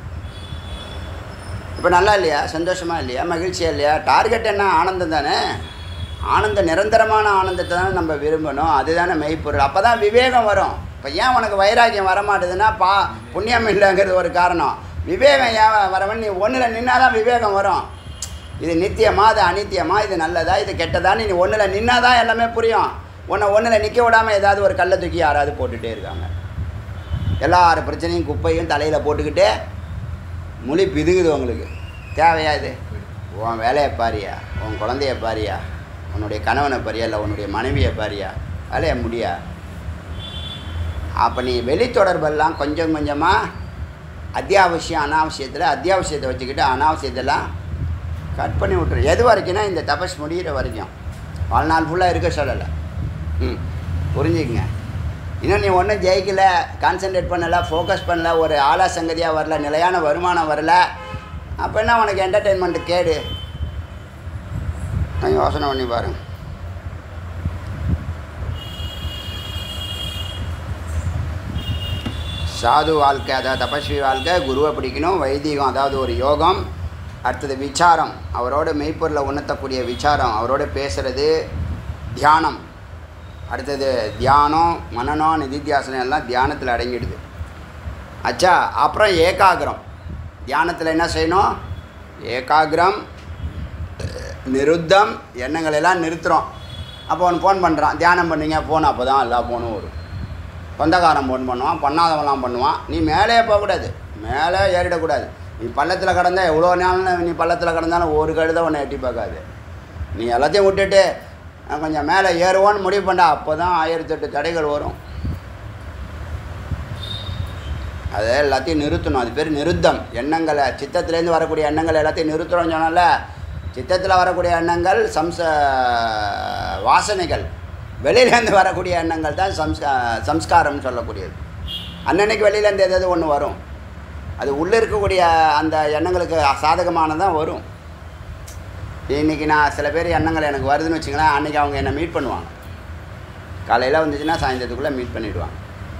இப்போ நல்லா இல்லையா சந்தோஷமா இல்லையா மகிழ்ச்சியா இல்லையா டார்கெட் என்ன ஆனந்தம் தானே ஆனந்த நிரந்தரமான ஆனந்தத்தை தானே நம்ம விரும்பணும் அதுதானே மெய்ப்பொருள் அப்போ தான் விவேகம் வரும் இப்போ ஏன் உனக்கு வைராக்கியம் வரமாட்டுதுன்னா பா புண்ணியம் இல்லைங்கிறது ஒரு காரணம் விவேகம் ஏன் வரவன் நீ ஒன்றில் நின்னாதான் விவேகம் வரும் இது நித்தியமா இது அனித்தியமா இது நல்லதா இது கெட்டதான்னு நீ ஒன்றில் நின்னாதான் எல்லாமே புரியும் உன்னை ஒன்றில் நிற்க விடாமல் ஏதாவது ஒரு கல்லை தூக்கி யாராவது போட்டுகிட்டே இருக்காங்க எல்லார் பிரச்சனையும் குப்பையும் தலையில் போட்டுக்கிட்டு முழி பிதுங்குது உங்களுக்கு தேவையா இது உன் வேலையை பாரியா உன் குழந்தைய பாரியா உன்னுடைய கணவனை பாரியா இல்லை உன்னுடைய மனைவியை பாரியா வேலையை முடியா அப்போ நீ வெளி தொடர்பெல்லாம் கொஞ்சம் கொஞ்சமாக அத்தியாவசியம் அனாவசியத்தில் அத்தியாவசியத்தை வச்சுக்கிட்டு அனாவசியத்தெல்லாம் கட் பண்ணி விட்டுரு எது வரைக்கும்னா இந்த தபஸ் முடிகிற வரைக்கும் வாழ்நாள் ஃபுல்லாக இருக்க சொல்லலை ம் புரிஞ்சுக்கங்க இன்னும் நீ ஒன்றும் ஜெயிக்கல கான்சென்ட்ரேட் பண்ணல ஃபோக்கஸ் பண்ணல ஒரு ஆளா சங்கதியாக வரல நிலையான வருமானம் வரல அப்போ என்ன உனக்கு என்டர்டெயின்மெண்ட் கேடு நான் யோசனை பண்ணி பாருங்க சாது வாழ்க்கை அதாவது தபஸ்வி வாழ்க்கை குருவை பிடிக்கணும் வைதிகம் அதாவது ஒரு யோகம் அடுத்தது விசாரம் அவரோட மெய்ப்பொருளை உணர்த்தக்கூடிய விசாரம் அவரோட பேசுகிறது தியானம் அடுத்தது தியானம் மனநம் நிதித்தியாசனம் எல்லாம் தியானத்தில் அடங்கிடுது அச்சா அப்புறம் ஏகாகிரம் தியானத்தில் என்ன செய்யணும் ஏகாகிரம் நிருத்தம் எண்ணங்கள் எல்லாம் நிறுத்துகிறோம் அப்போ அவன் ஃபோன் பண்ணுறான் தியானம் பண்ணீங்க ஃபோன் அப்போ தான் எல்லா ஃபோனும் வரும் சொந்தக்காரன் ஃபோன் பண்ணுவான் பண்ணாதவன்லாம் பண்ணுவான் நீ மேலே போகக்கூடாது மேலே ஏறிடக்கூடாது நீ பள்ளத்தில் கடந்தா எவ்வளோ நாள் நீ பள்ளத்தில் கடந்தாலும் ஒரு கழுதை உன்னை எட்டி பார்க்காது நீ எல்லாத்தையும் விட்டுட்டு நான் கொஞ்சம் மேலே ஏறுவோன்னு முடிவு பண்ணா அப்போ தான் ஆயிரத்தெட்டு தடைகள் வரும் அதை எல்லாத்தையும் நிறுத்தணும் அது பேர் நிருத்தம் எண்ணங்களை சித்தத்துலேருந்து வரக்கூடிய எண்ணங்கள் எல்லாத்தையும் நிறுத்துறோம்னு சொன்னால சித்தத்தில் வரக்கூடிய எண்ணங்கள் சம்ச வாசனைகள் வெளியிலேருந்து வரக்கூடிய எண்ணங்கள் தான் சம்ஸ்கா சம்ஸ்காரம்னு சொல்லக்கூடியது அன்னன்னைக்கு வெளியிலேருந்து எதாவது ஒன்று வரும் அது உள்ளே இருக்கக்கூடிய அந்த எண்ணங்களுக்கு சாதகமானதான் வரும் இன்றைக்கி நான் சில பேர் எண்ணங்கள் எனக்கு வருதுன்னு வச்சுங்களேன் அன்றைக்கி அவங்க என்னை மீட் பண்ணுவாங்க காலையில் வந்துச்சுன்னா சாயந்தரத்துக்குள்ளே மீட் பண்ணிவிடுவாங்க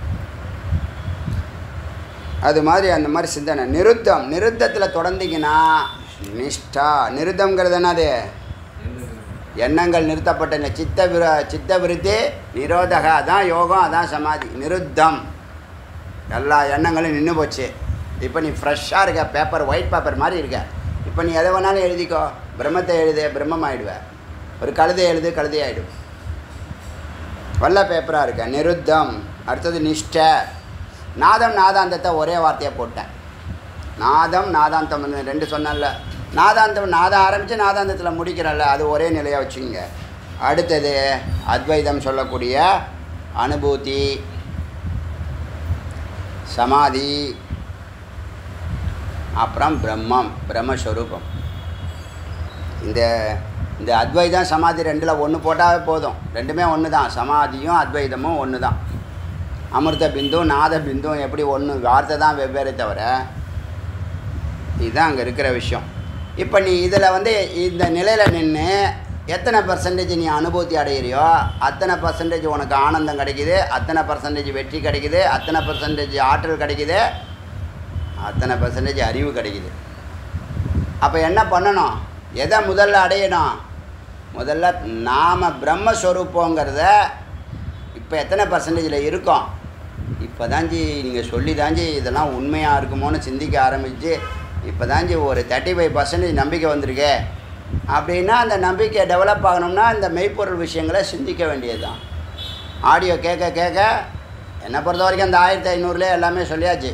அது மாதிரி அந்த மாதிரி சிந்தனை நிருத்தம் நிருத்தத்தில் தொடர்ந்தீங்கன்னா நிஷ்டா நிருத்தம்ங்கிறது என்னது எண்ணங்கள் நிறுத்தப்பட்ட இந்த சித்த விர சித்த விருத்தி நிரோதக அதான் யோகம் அதான் சமாதி நிருத்தம் எல்லா எண்ணங்களும் நின்று போச்சு இப்போ நீ ஃப்ரெஷ்ஷாக இருக்க பேப்பர் ஒயிட் பேப்பர் மாதிரி இருக்க இப்போ நீ எதை வேணாலும் எழுதிக்கோ பிரம்மத்தை எழுது பிரம்மம் ஆயிடுவ ஒரு கழுதை எழுது கழுதை ஆயிடும் வல்ல பேப்பராக இருக்க நிருத்தம் அடுத்தது நிஷ்டை நாதம் நாதாந்தத்தை ஒரே வார்த்தையாக போட்டேன் நாதம் நாதாந்தம் வந்து ரெண்டு சொன்னேன்ல நாதாந்தம் நாதம் ஆரம்பித்து நாதாந்தத்தில் முடிக்கிறல்ல அது ஒரே நிலையாக வச்சுக்கோங்க அடுத்தது அத்வைதம் சொல்லக்கூடிய அனுபூதி சமாதி அப்புறம் பிரம்மம் பிரம்மஸ்வரூபம் இந்த இந்த அத்வைதம் சமாதி ரெண்டில் ஒன்று போட்டாவே போதும் ரெண்டுமே ஒன்று தான் சமாதியும் அத்வைதமும் ஒன்று தான் அமிர்த பிந்து நாத பிந்தும் எப்படி ஒன்று வார்த்தை தான் வெவ்வேறு தவிர இதுதான் அங்கே இருக்கிற விஷயம் இப்போ நீ இதில் வந்து இந்த நிலையில் நின்று எத்தனை பர்சன்டேஜ் நீ அனுபூதி அடையிறியோ அத்தனை பர்சன்டேஜ் உனக்கு ஆனந்தம் கிடைக்குது அத்தனை பர்சன்டேஜ் வெற்றி கிடைக்குது அத்தனை பர்சன்டேஜ் ஆற்றல் கிடைக்குது அத்தனை பர்சன்டேஜ் அறிவு கிடைக்குது அப்போ என்ன பண்ணணும் எதை முதல்ல அடையணும் முதல்ல நாம் பிரம்மஸ்வரூப்பங்கிறத இப்போ எத்தனை பர்சன்டேஜில் இருக்கோம் இப்போ தாஞ்சி நீங்கள் சொல்லி தாஞ்சி இதெல்லாம் உண்மையாக இருக்குமோன்னு சிந்திக்க ஆரம்பித்து இப்போ தாஞ்சி ஒரு தேர்ட்டி ஃபைவ் பர்சன்டேஜ் நம்பிக்கை வந்திருக்கே அப்படின்னா அந்த நம்பிக்கை டெவலப் ஆகணும்னா இந்த மெய்ப்பொருள் விஷயங்களை சிந்திக்க வேண்டியது தான் ஆடியோ கேட்க கேட்க என்னை பொறுத்த வரைக்கும் அந்த ஆயிரத்தி ஐநூறுலேயே எல்லாமே சொல்லியாச்சு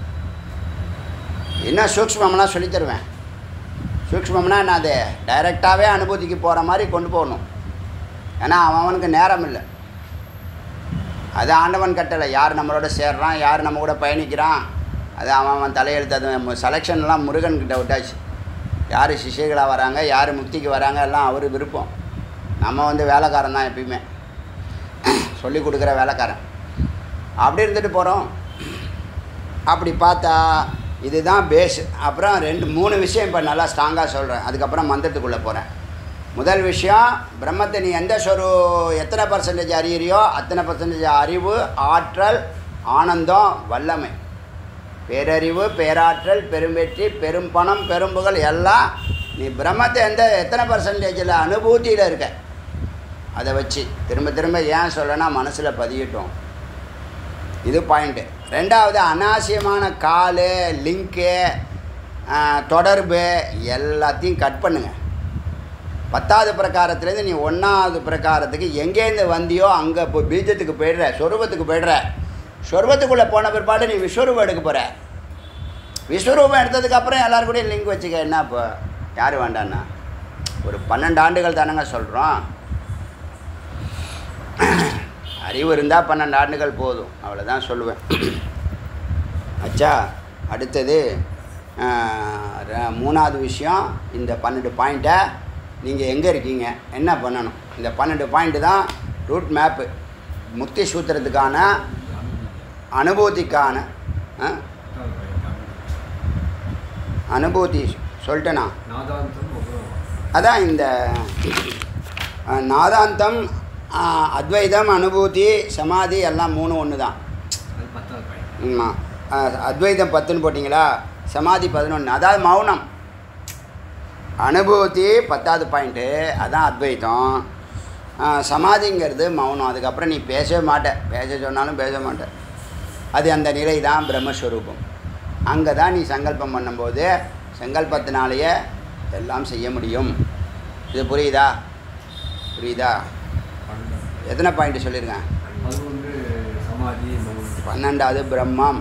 இன்னும் சூக்ஷ்மம்லாம் சொல்லித் தருவேன் சூக்ஷ்மம்னா நான் அது டைரெக்டாகவே அனுபூதிக்கு போகிற மாதிரி கொண்டு போகணும் ஏன்னா அவன் அவனுக்கு நேரம் இல்லை அது ஆண்டவன் கட்டளை யார் நம்மளோட சேர்றான் யார் நம்ம கூட பயணிக்கிறான் அது அவன் அவன் தலையெழுத்து அது செலெக்ஷன்லாம் முருகன்கிட்ட விட்டாச்சு யார் சிஷ்யர்களாக வராங்க யார் முக்திக்கு வராங்க எல்லாம் அவர் விருப்பம் நம்ம வந்து வேலைக்காரன் தான் எப்பயுமே சொல்லி கொடுக்குற வேலைக்காரன் அப்படி இருந்துட்டு போகிறோம் அப்படி பார்த்தா இதுதான் பேஸ் அப்புறம் ரெண்டு மூணு விஷயம் இப்போ நல்லா ஸ்ட்ராங்காக சொல்கிறேன் அதுக்கப்புறம் மந்திரத்துக்குள்ளே போகிறேன் முதல் விஷயம் பிரம்மத்தை நீ எந்த சொரு எத்தனை பர்சன்டேஜ் அறியறியோ அத்தனை பர்சன்டேஜ் அறிவு ஆற்றல் ஆனந்தம் வல்லமை பேரறிவு பேராற்றல் பெரும்பெற்றி பெரும் பணம் பெரும்புகள் எல்லாம் நீ பிரம்மத்தை எந்த எத்தனை பர்சன்டேஜில் அனுபூதியில் இருக்க அதை வச்சு திரும்ப திரும்ப ஏன் சொல்லனா மனசில் பதியட்டும் இது பாயிண்ட்டு ரெண்டாவது அனாவசியமான கால் லிங்க்கு தொடர்பு எல்லாத்தையும் கட் பண்ணுங்க பத்தாவது பிரகாரத்துலேருந்து நீ ஒன்றாவது பிரகாரத்துக்கு எங்கேருந்து வந்தியோ அங்கே இப்போ பீஜத்துக்கு போயிடுற சொருபத்துக்கு போயிடுற சொருபத்துக்குள்ளே போன பிற்பாடு நீ விஸ்வரூபம் எடுக்க போகிற விஸ்வரூபம் எடுத்ததுக்கப்புறம் எல்லாரும் கூடயும் லிங்க் வச்சுக்க என்ன இப்போ யார் வேண்டான்னா ஒரு பன்னெண்டு ஆண்டுகள் தானங்க சொல்கிறோம் அறிவு இருந்தால் பன்னெண்டு ஆண்டுகள் போதும் அவ்வளோதான் சொல்லுவேன் அச்சா அடுத்தது ஆஹ், ர- மூணாவது விஷயம் இந்த பன்னெண்டு பாயிண்ட்டை நீங்கள் எங்கே இருக்கீங்க என்ன பண்ணணும் இந்த பன்னெண்டு பாயிண்ட்டு தான் ரூட் மேப்பு முக்தி சூத்திரத்துக்கான அனுபூதிக்கான ஆ? அனுபூதி சொல்லிட்டேனா நாதாந்தம் அப்புறம் அதான் இந்த அஹ், நாதாந்தம் அஹ், அத்வைதம் அனுபூதி சமாதி எல்லாம் மூணு ஒன்று தான் அது பத்தாவது பாயிண்ட் ஆமாம் அத்வைதம் பத்துன்னு போட்டிங்களா சமாதி பதினொன்று அதாவது மௌனம் அனுபூதி பத்தாவது பாயிண்ட்டு அதான் அத்வைதம் அஹ், சமாதிங்கிறது மௌனம் அதுக்கப்புறம் நீ பேசவே மாட்ட பேச சொன்னாலும் பேச மாட்ட அது அந்த நிலை தான் பிரம்மஸ்வரூபம் அங்கே தான் நீ சங்கல்பம் பண்ணும்போது சங்கல்பத்தினாலேயே எல்லாம் செய்ய முடியும் இது புரியுதா புரியுதா எத்தனை பாயிண்ட் சொல்லியிருக்கேன் பதினொன்று சமாதி மௌனம் పన్నెండాவது బ్రహ్మం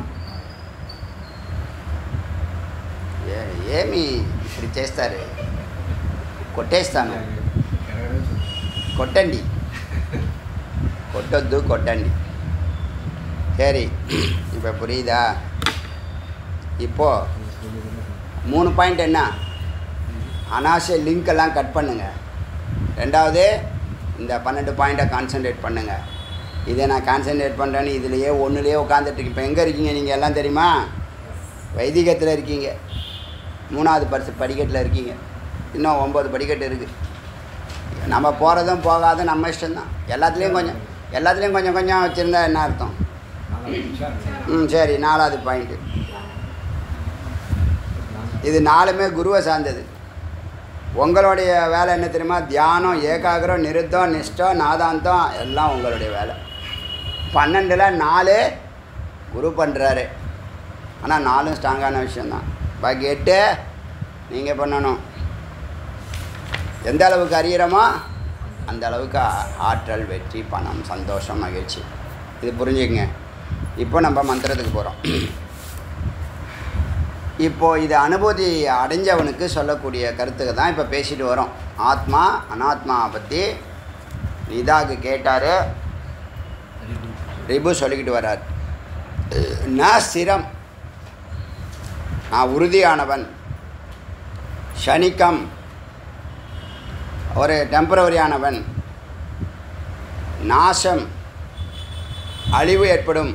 ఏ ఏమి ఇప్పుడు చేస్తారు కొట్టేస్తాను కొట్టండి కొట్టొద్దు కొట్టండి சரி இப்போ புரியுதா இப்போ மூணு பாயிண்ட் என்ன அனாவசிய லிங்க் எல்லாம் கட் பண்ணுங்க ரெண்டாவது இந்த பன்னெண்டு பாயிண்ட்டை கான்சென்ட்ரேட் பண்ணுங்க இதை நான் கான்சென்ட்ரேட் பண்ணுறேன்னு இதுலேயே ஒன்றுலேயே உட்காந்துட்டு இப்போ எங்கே இருக்கீங்க நீங்கள் எல்லாம் தெரியுமா வைதிகத்தில் இருக்கீங்க மூணாவது பரிசு படிக்கட்டில் இருக்கீங்க இன்னும் ஒம்பது படிக்கட்டு இருக்குது நம்ம போகிறதும் போகாதும் நம்ம இஷ்டம்தான் எல்லாத்துலேயும் கொஞ்சம் எல்லாத்துலேயும் கொஞ்சம் கொஞ்சம் வச்சுருந்தா என்ன அர்த்தம் ம் சரி நாலாவது பாயிண்ட்டு இது நாலுமே குருவை சார்ந்தது உங்களுடைய வேலை என்ன தெரியுமா தியானம் ஏகாகிரம் நிருத்தம் நிஷ்டம் நாதாந்தம் எல்லாம் உங்களுடைய வேலை பன்னெண்டில் நாலு குரு பண்ணுறாரு ஆனால் நாலும் ஸ்ட்ராங்கான விஷயந்தான் பாக்கி எட்டு நீங்கள் பண்ணணும் எந்த அளவுக்கு அறியிறோமோ அந்த அளவுக்கு ஆ- ஆற்றல் வெற்றி பணம் சந்தோஷம் மகிழ்ச்சி இது புரிஞ்சுக்கங்க இப்போ நம்ம மந்திரத்துக்கு போகிறோம் இப்போ இது அனுபூதி அடைஞ்சவனுக்கு சொல்லக்கூடிய கருத்துக்கு தான் இப்போ பேசிட்டு வரோம் ஆத்மா அனாத்மா பற்றி நிதாக்கு கேட்டார் ரிபு சொல்லிக்கிட்டு வர்றார் நான் ஸ்திரம் நான் உறுதியானவன் ஷணிக்கம் ஒரு டெம்பரவரியானவன் நாசம் அழிவு ஏற்படும்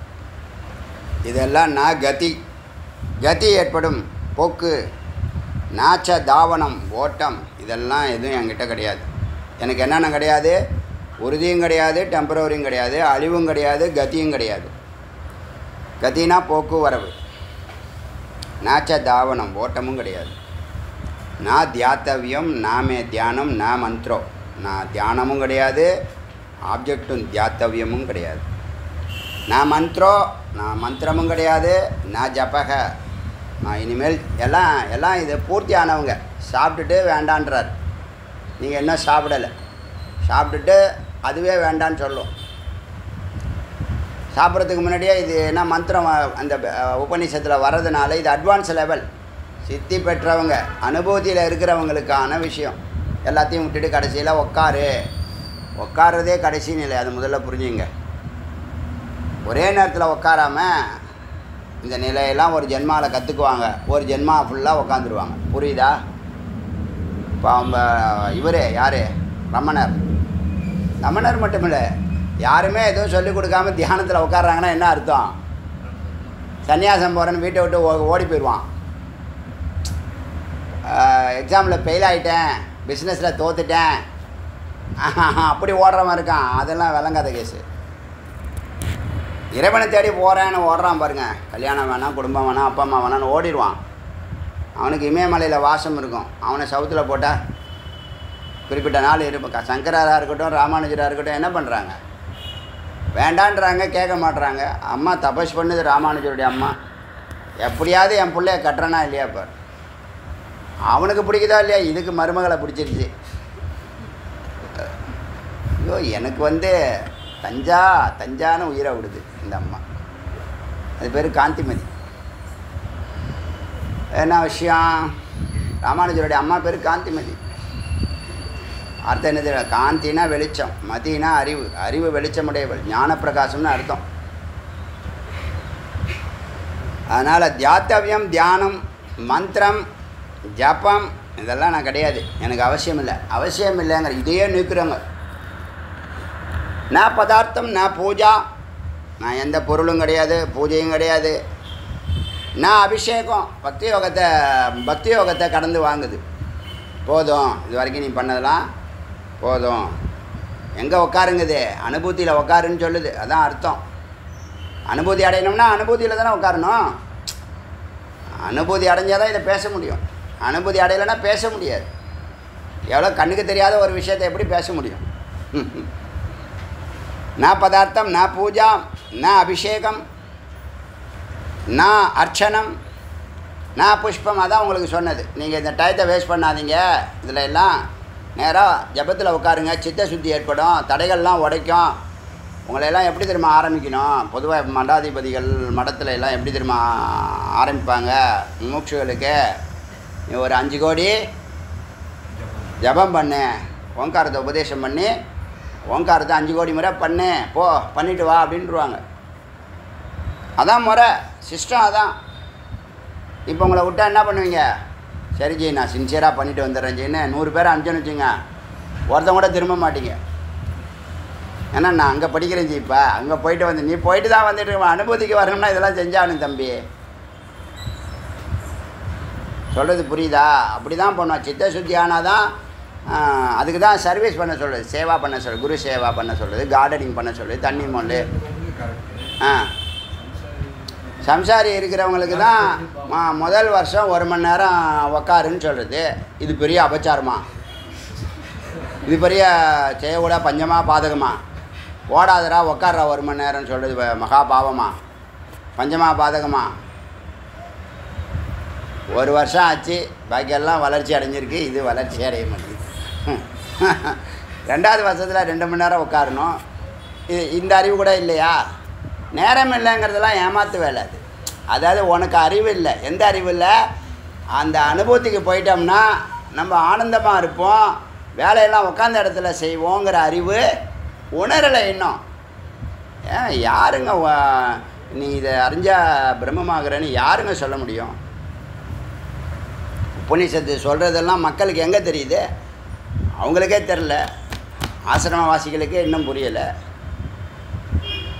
இதெல்லாம் நான் கதி கதி ஏற்படும் போக்கு நாச்ச தாவனம் ஓட்டம் இதெல்லாம் எதுவும் என்கிட்ட கிடையாது எனக்கு என்னென்ன கிடையாது உறுதியும் கிடையாது டெம்பரவரியும் கிடையாது அழிவும் கிடையாது கதியும் கிடையாது கதினா போக்குவரவு நாச்ச தாவனம் ஓட்டமும் கிடையாது நான் தியாத்தவியம் நாமே தியானம் நான் மந்த்ரோ நான் தியானமும் கிடையாது ஆப்ஜெக்டும் தியாத்தவியமும் கிடையாது நான் மந்த்ரோ நான் மந்திரமும் கிடையாது நான் ஜபக நான் இனிமேல் எல்லாம் எல்லாம் இது பூர்த்தி ஆனவங்க சாப்பிட்டுட்டு வேண்டான்றார் நீங்கள் என்ன சாப்பிடலை சாப்பிட்டுட்டு அதுவே வேண்டான்னு சொல்லும் சாப்பிட்றதுக்கு முன்னாடியே இது என்ன மந்திரம் அஹ், அந்த அஹ், உபநிஷத்தில் வர்றதுனால இது அட்வான்ஸ் லெவல் சித்தி பெற்றவங்க அனுபூதியில் இருக்கிறவங்களுக்கான விஷயம் எல்லாத்தையும் விட்டுட்டு கடைசியில் உட்காரு உட்கார்றதே கடைசி நிலை அது முதல்ல புரிஞ்சுங்க ஒரே நேரத்தில் உட்காராம இந்த நிலையெல்லாம் ஒரு ஜென்மாவில் கற்றுக்குவாங்க ஒரு ஜென்மா ஃபுல்லாக உட்காந்துருவாங்க புரியுதா இப்போ அவங்க இவர் யார் ரமணர் ரமணர் மட்டும் இல்லை யாருமே எதுவும் சொல்லிக் கொடுக்காம தியானத்தில் உட்கார்றாங்கன்னா என்ன அர்த்தம் சன்னியாசம் போகிறேன்னு வீட்டை விட்டு ஓ- ஓடி போயிடுவான் எக்ஸாமில் ஃபெயில் ஆகிட்டேன் பிஸ்னஸில் தோத்துட்டேன் அப்படி ஓடுறவன் இருக்கான் அதெல்லாம் விளங்காத கேஸு இறைவனை தேடி போகிறேன்னு ஓடுறான் பாருங்க கல்யாணம் வேணாம் குடும்பம் வேணாம் அப்பா அம்மா வேணான்னு ஓடிடுவான் அவனுக்கு இமயமலையில் வாசம் இருக்கும் அவனை சவுத்தில் போட்டால் குறிப்பிட்ட நாள் இருப்ப சங்கராராக இருக்கட்டும் ராமானுஜராக இருக்கட்டும் என்ன பண்ணுறாங்க வேண்டான்றாங்க கேட்க மாட்றாங்க அம்மா தபஸ் பண்ணுது ராமானுஜருடைய அம்மா எப்படியாவது என் பிள்ளைய கட்டுறனா இல்லையா பார் அவனுக்கு பிடிக்குதா இல்லையா இதுக்கு மருமகளை பிடிச்சிருச்சு ஐயோ எனக்கு வந்து தஞ்சா தஞ்சான உயிரை விடுது இந்த அம்மா அது பேர் காந்திமதி என்ன விஷயம் ராமானுஜருடைய அம்மா பேர் காந்திமதி அர்த்தம் என்ன தெரியும் காந்தினா வெளிச்சம் மதினா அறிவு அறிவு வெளிச்சமுடையவள் ஞான பிரகாசம்னு அர்த்தம் அதனால் தியாத்தவியம் தியானம் மந்திரம் ஜபம் இதெல்லாம் நான் கிடையாது எனக்கு அவசியம் இல்லை அவசியம் இல்லைங்கிற இதையே நிற்கிறவங்க நான் பதார்த்தம் நான் பூஜா நான் எந்த பொருளும் கிடையாது பூஜையும் கிடையாது நான் அபிஷேகம் பக்தி யோகத்தை பக்தி யோகத்தை கடந்து வாங்குது போதும் இது வரைக்கும் நீ பண்ணதெல்லாம் போதும் எங்கே உட்காருங்குது அனுபூதியில் உட்காருன்னு சொல்லுது அதான் அர்த்தம் அனுபூதி அடையணும்னா அனுபூதியில் தானே உட்காரணும் அனுபூதி அடைஞ்சால் தான் இதை பேச முடியும் அனுபூதி அடையலைன்னா பேச முடியாது எவ்வளோ கண்ணுக்கு தெரியாத ஒரு விஷயத்தை எப்படி பேச முடியும் நான் பதார்த்தம் நான் பூஜா நான் அபிஷேகம் நான் அர்ச்சனம் நான் புஷ்பம் அதான் உங்களுக்கு சொன்னது நீங்கள் இந்த டயத்தை வேஸ்ட் பண்ணாதீங்க இதில் எல்லாம் நேராக ஜபத்தில் உட்காருங்க சித்த சுத்தி ஏற்படும் தடைகள்லாம் உடைக்கும் உங்களை எல்லாம் எப்படி தெரியுமா ஆரம்பிக்கணும் பொதுவாக மடாதிபதிகள் மடத்துல எல்லாம் எப்படி தெரியுமா ஆரம்பிப்பாங்க மூக்ஷுகளுக்கு நீ ஒரு அஞ்சு கோடி ஜபம் பண்ணு ஓங்காரத்தை உபதேசம் பண்ணி ஓங்காரத்தை அஞ்சு கோடி முறை பண்ணு போ பண்ணிட்டு வா அப்படின்ட்டுருவாங்க அதான் முறை சிஸ்டம் அதான் இப்போ உங்களை விட்டா என்ன பண்ணுவீங்க சரி ஜி நான் சின்சியராக பண்ணிட்டு வந்துடுறேன் ஜின்னு நூறு பேர் அனுப்பிச்சுன்னு வச்சுங்க ஒருத்தன் கூட திரும்ப மாட்டீங்க ஏன்னா நான் அங்கே படிக்கிறேன் ஜி இப்போ அங்கே போயிட்டு வந்து நீ போயிட்டு தான் வந்துட்டு இருக்க. அனுபூதிக்கு வரணும்னா இதெல்லாம் செஞ்சாகணும் தம்பி சொல்கிறது புரியுதா அப்படி தான் பண்ணுவோம் சித்த சுத்தி ஆனால் தான் அதுக்கு தான் சர்வீஸ் பண்ண சொல்கிறது சேவா பண்ண சொல்கிறது குரு சேவா பண்ண சொல்கிறது கார்டனிங் பண்ண சொல்கிறது தண்ணி மொழு கரெக்ட் ஆ சம்சாரி இருக்கிறவங்களுக்கு தான் ம- முதல் வருஷம் ஒரு மணி நேரம் உக்காருன்னு சொல்கிறது இது பெரிய அபச்சாரமா இது பெரிய செய்யக்கூட பஞ்சமா பாதகமா ஓடாதடா உக்காடுறா ஒரு மணி நேரம்னு சொல்கிறது வ- மகா பாவமா பஞ்சமா பாதகமா ஒரு வருஷம் ஆச்சு பாக்கியெல்லாம் வளர்ச்சி அடைஞ்சிருக்கு இது வளர்ச்சி அடைய மாட்டேங்குது ரெண்டாவது வருஷத்தில் ரெண்டு மணி நேரம் உட்காரணும் இது இந்த அறிவு கூட இல்லையா நேரம் இல்லைங்கிறதெல்லாம் ஏமாத்து வேலை அது அதாவது உனக்கு அறிவு இல்லை எந்த அறிவு இல்லை அந்த அனுபவத்துக்கு போயிட்டோம்னா நம்ம ஆனந்தமாக இருப்போம் வேலையெல்லாம் உட்காந்த இடத்துல செய்வோங்கிற அறிவு உணரலை இன்னும் ஏன் யாருங்க வ- நீ இதை அறிஞ்சா பிரம்மமாகறன்னு யாருங்க சொல்ல முடியும் உபநிஷத்து சொல்கிறதெல்லாம் மக்களுக்கு எங்கே தெரியுது அவங்களுக்கே தெரில ஆசிரமவாசிகளுக்கே இன்னும் புரியலை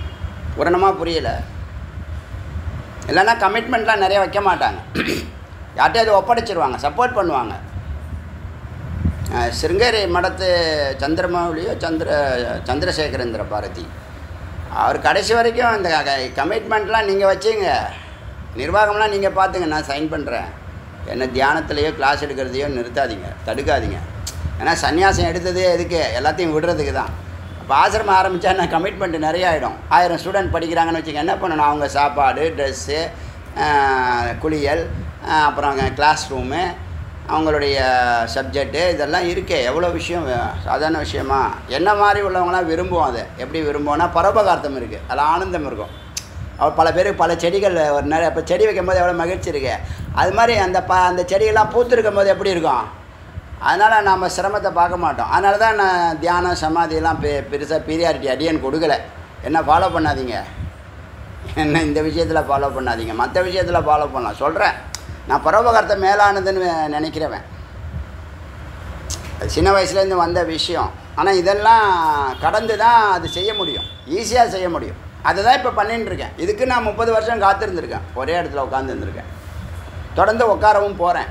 பூரணமாக புரியலை இல்லைன்னா கமிட்மெண்ட்லாம் நிறைய வைக்க மாட்டாங்க யார்கிட்டயாவது ஒப்படைச்சிருவாங்க சப்போர்ட் பண்ணுவாங்க அஹ் சிருங்கேரி மடத்து சந்திரமௌலியோ சந்திர சந்திரசேகரேந்திர பாரதி அவர் கடைசி வரைக்கும் இந்த கமிட்மெண்ட்லாம் நீங்கள் வச்சுங்க நிர்வாகம்லாம் நீங்கள் பார்த்துங்க நான் சைன் பண்ணுறேன் என்ன தியானத்துலேயோ கிளாஸ் எடுக்கிறதையோ நிறுத்தாதீங்க தடுக்காதீங்க ஏன்னா சன்னியாசம் எடுத்ததே எதுக்கு எல்லாத்தையும் விடுறதுக்கு தான் அப்போ ஆசிரமம் ஆரம்பித்தா நான் கமிட்மெண்ட் நிறைய ஆகிடும் ஆயிரம் ஸ்டூடெண்ட் படிக்கிறாங்கன்னு வச்சுக்க என்ன பண்ணணும் அவங்க சாப்பாடு ட்ரெஸ்ஸு குளியல் அஹ் அப்புறம் கிளாஸ் ரூமு அவங்களுடைய சப்ஜெக்ட்டு இதெல்லாம் இருக்கே எவ்வளோ விஷயம் வே- சாதாரண விஷயமா என்ன மாதிரி உள்ளவங்களாம் விரும்புவோம் அதை எப்படி விரும்புவோம்னா பரோபகார்த்தம் இருக்குது அதில் ஆனந்தம் இருக்கும் அவர் பல பேருக்கு பல செடிகள் ஒரு நேரம் இப்போ செடி வைக்கும்போது எவ்வளோ மகிழ்ச்சி இருக்கு அது மாதிரி அந்த ப அந்த செடியெல்லாம் பூத்திருக்கும் போது எப்படி இருக்கும் அதனால் நம்ம சிரமத்தை பார்க்க மாட்டோம் அதனால தான் நான் தியானம் சமாதியெல்லாம் பெ பெருசாக பீரியாரிட்டி அடியன் கொடுக்கல என்ன ஃபாலோ பண்ணாதீங்க என்ன இந்த விஷயத்தில் ஃபாலோ பண்ணாதீங்க மற்ற விஷயத்தில் ஃபாலோ பண்ணலாம் சொல்கிறேன் நான் பரோபகாரத்தை மேலானதுன்னு நினைக்கிறவன் அது சின்ன வயசுலேருந்து வந்த விஷயம் ஆனால் இதெல்லாம் கடந்து தான் அது செய்ய முடியும் ஈஸியாக செய்ய முடியும் அதை தான் இப்போ பண்ணின்னு இருக்கேன் இதுக்கு நான் முப்பது வருஷம் காத்திருந்திருக்கேன் ஒரே இடத்துல உட்காந்துருந்துருக்கேன் தொடர்ந்து உட்காரவும் போகிறேன்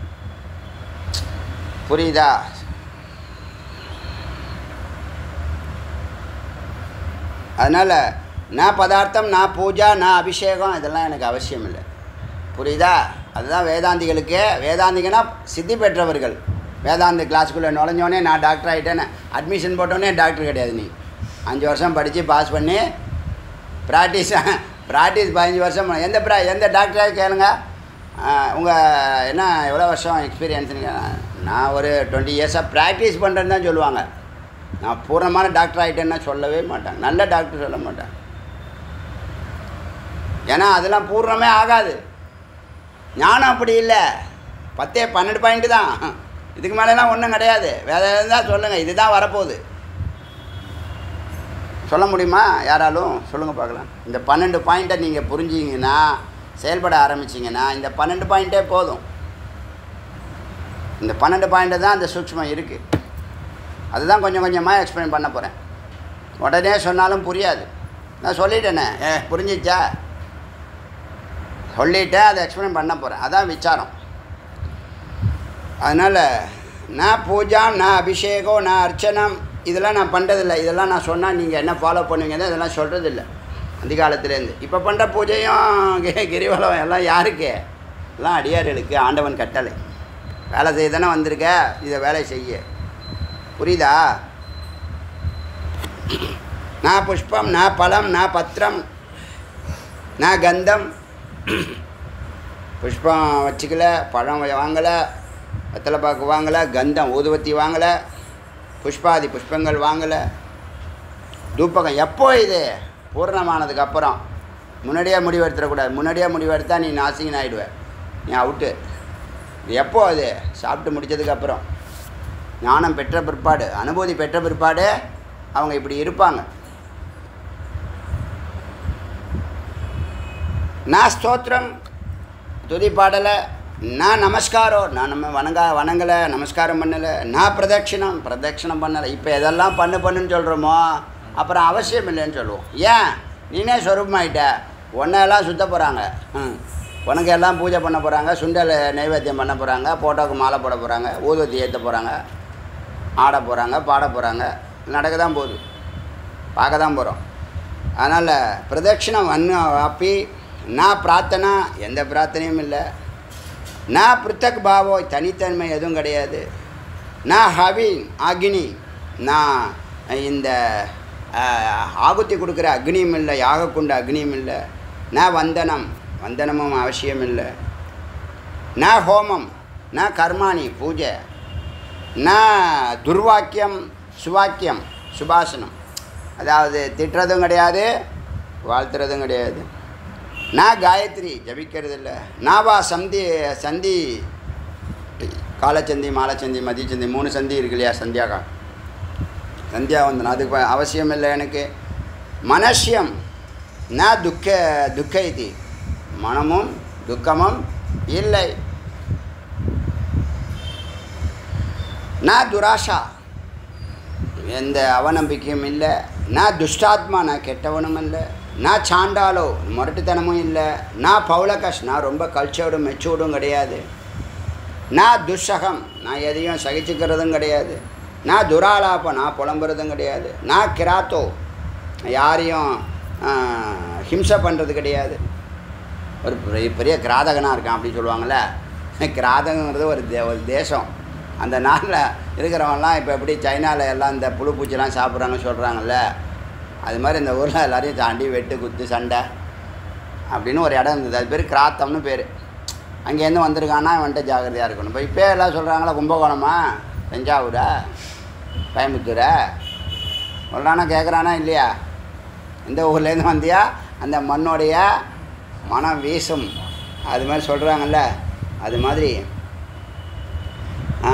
புரியுதா அதனால் நான் பதார்த்தம் நான் பூஜா நான் அபிஷேகம் இதெல்லாம் எனக்கு அவசியம் இல்லை புரியுதா அதுதான் வேதாந்திகளுக்கு வேதாந்திகனா சித்தி பெற்றவர்கள் வேதாந்த கிளாஸ்க்குள்ளே நுழைஞ்சோடனே நான் டாக்டர் ஆகிட்டேன்னு அட்மிஷன் போட்டோடனே டாக்டர் கிடையாது நீ அஞ்சு வருஷம் படித்து பாஸ் பண்ணி ப்ராக்டிஸ் ப்ராக்டிஸ் பதினஞ்சு வருஷம் பண்ண- எந்த ப்ரா எந்த டாக்டராக கேளுங்க உங்கள் என்ன எவ்வளோ வருஷம் எக்ஸ்பீரியன்ஸுங்க நான் ஒரு டுவெண்ட்டி இயர்ஸாக ப்ராக்டிஸ் பண்ணுறேன்னு தான் சொல்லுவாங்க நான் பூர்ணமான டாக்டர் ஆகிட்டேன்னா சொல்லவே மாட்டாங்க நல்ல டாக்டர் சொல்ல மாட்டாங்க ஏன்னா அதெல்லாம் பூர்ணமே ஆகாது ஞானம் அப்படி இல்லை பத்தே பன்னெண்டு பாயிண்ட்டு தான் இதுக்கு மேலெலாம் ஒன்றும் கிடையாது வேறு இருந்தால் சொல்லுங்கள் இதுதான் வரப்போகுது சொல்ல முடியுமா யாராலும் சொல்லுங்கள் பார்க்கலாம் இந்த பன்னெண்டு பாயிண்ட்டை நீங்கள் புரிஞ்சிங்கன்னா செயல்பட ஆரம்பிச்சிங்கன்னா இந்த பன்னெண்டு பாயிண்ட்டே போதும் இந்த பன்னெண்டு பாயிண்ட்டு தான் அந்த சூக்ஷ்மம் இருக்குது அதுதான் கொஞ்சம் கொஞ்சமாக எக்ஸ்பிளைன் பண்ண போகிறேன் உடனே சொன்னாலும் புரியாது நான் சொல்லிட்டேனே ஏ புரிஞ்சிச்சா சொல்லிட்டேன் அதை எக்ஸ்பிளைன் பண்ண போகிறேன் அதான் விசாரம் அதனால் நான் பூஜா நான் அபிஷேகம் நான் அர்ச்சனம் இதெல்லாம் நான் பண்ணுறதில்ல இதெல்லாம் நான் சொன்னால் நீங்கள் என்ன ஃபாலோ பண்ணுவீங்க இதெல்லாம் சொல்கிறதில்ல அந்த காலத்துலேருந்து இப்போ பண்ணுற பூஜையும் கி- கிரிவலம் எல்லாம் யாருக்கு எல்லாம் அடியார்களுக்கு ஆண்டவன் கட்டளை வேலை செய்ய தானே வந்திருக்க இதை வேலை செய்ய புரியுதா நான் புஷ்பம் நான் பழம் நான் பத்திரம் நான் கந்தம் புஷ்பம் வச்சுக்கல பழம் வாங்கலை வெத்தலை பாக்கு வாங்கலை கந்தம் ஊதுவத்தி வாங்கலை புஷ்பாதி புஷ்பங்கள் வாங்கலை தூப்பகம் எப்போ இது பூர்ணமானதுக்கு அப்புறம் முன்னாடியே முடிவு எடுத்துடக்கூடாது முன்னாடியே முடிவு எடுத்தால் நீ நாசிங்கன் ஆகிடுவ நீ அவுட்டு இது எப்போ அது சாப்பிட்டு முடிச்சதுக்கு அப்புறம் ஞானம் பெற்ற பிற்பாடு அனுபூதி பெற்ற பிற்பாடு அவங்க இப்படி இருப்பாங்க நான் ஸ்தோத்திரம் துதி பாடலை நான் நமஸ்காரம் நான் நம்ம வணங்கா வணங்கலை நமஸ்காரம் பண்ணலை நான் பிரதட்சிணம் பிரதட்சிணம் பண்ணலை இப்போ எதெல்லாம் பண்ணு பண்ணுன்னு சொல்கிறோமோ அப்புறம் அவசியம் இல்லைன்னு சொல்லுவோம் ஏன் நீனே சொரூபமாயிட்ட உன்னெல்லாம் சுத்த போகிறாங்க ம் உனக்கு எல்லாம் பூஜை பண்ண போகிறாங்க சுண்டல் நைவேத்தியம் பண்ண போகிறாங்க போட்டோக்கு மாலை போட போகிறாங்க ஊதுவத்தி ஏற்ற போகிறாங்க ஆட போகிறாங்க பாட போகிறாங்க நடக்க தான் போகுது பார்க்க தான் போகிறோம் அதனால் பிரதட்சிணம் வன்னு அப்பி நான் பிரார்த்தனா எந்த பிரார்த்தனையும் இல்லை நான் பிருத்தக் பாவோ தனித்தன்மை எதுவும் கிடையாது நான் ஹவின் அக்னி நான் இந்த ஆஹ், ஆகுத்தி கொடுக்குற அக்னியும் இல்லை யாகக்குண்ட அக்னியும் இல்லை நான் வந்தனம் வந்தனமும் அவசியம் இல்லை நான் ஹோமம் நான் கர்மாணி பூஜை நான் துர்வாக்கியம் சுவாக்கியம் சுபாஷனம் அதாவது திட்டுறதும் கிடையாது வாழ்த்துறதும் கிடையாது நான் காயத்ரி ஜபிக்கிறது இல்லை நான் வா சந்தி சந்தி காலச்சந்தி மாலச்சந்தி மதியச்சந்தி மூணு சந்தி இருக்கு இல்லையா சந்தியா கா சந்தியா வந்தனம் அதுக்கு ப- அவசியம் இல்லை எனக்கு மனசியம் நான் துக்க துக்க இது மனமும் துக்கமும் இல்லை நான் துராஷா எந்த அவநம்பிக்கையும் இல்லை நான் துஷ்டாத்மா நான் கெட்டவனும் இல்லை நான் சாண்டாலோ முரட்டுத்தனமும் இல்லை நான் பவுலகஷ் நான் ரொம்ப கல்ச்சர்டும் மெச்சூர்டும் கிடையாது நான் துஷகம் நான் எதையும் சகிச்சுக்கிறதும் கிடையாது நான் துராலாபம் நான் புலம்புறதும் கிடையாது நான் கிராத்தோ யாரையும் ஆஹ், ஹிம்சை பண்ணுறது கிடையாது ஒரு பெரிய பெரிய கிராதகனாக இருக்கான் அப்படின்னு சொல்லுவாங்கள்ல கிராதகங்கிறது ஒரு தே ஒரு தேசம் அந்த நாட்டில் இருக்கிறவங்கலாம் இப்போ எப்படி சைனாவில் எல்லாம் இந்த புழு பூச்சிலாம் சாப்பிட்றாங்கன்னு சொல்கிறாங்கல்ல அது மாதிரி இந்த ஊரில் எல்லாரையும் தாண்டி வெட்டு குத்து சண்டை அப்படின்னு ஒரு இடம் இருந்தது அது பேர் கிராத்தம்னு பேர் அங்கேருந்து வந்திருக்கான்னா வந்துட்டு ஜாகிரதையாக இருக்கணும் இப்போ இப்போ எல்லாம் சொல்கிறாங்களா கும்பகோணமா தஞ்சாவூரா கோயம்புத்தூரா சொல்கிறானா கேட்குறானா இல்லையா இந்த ஊர்லேருந்து வந்தியா அந்த மண்ணோடைய மனம் வீசும் அது மாதிரி சொல்கிறாங்கல்ல அது மாதிரி ஆ,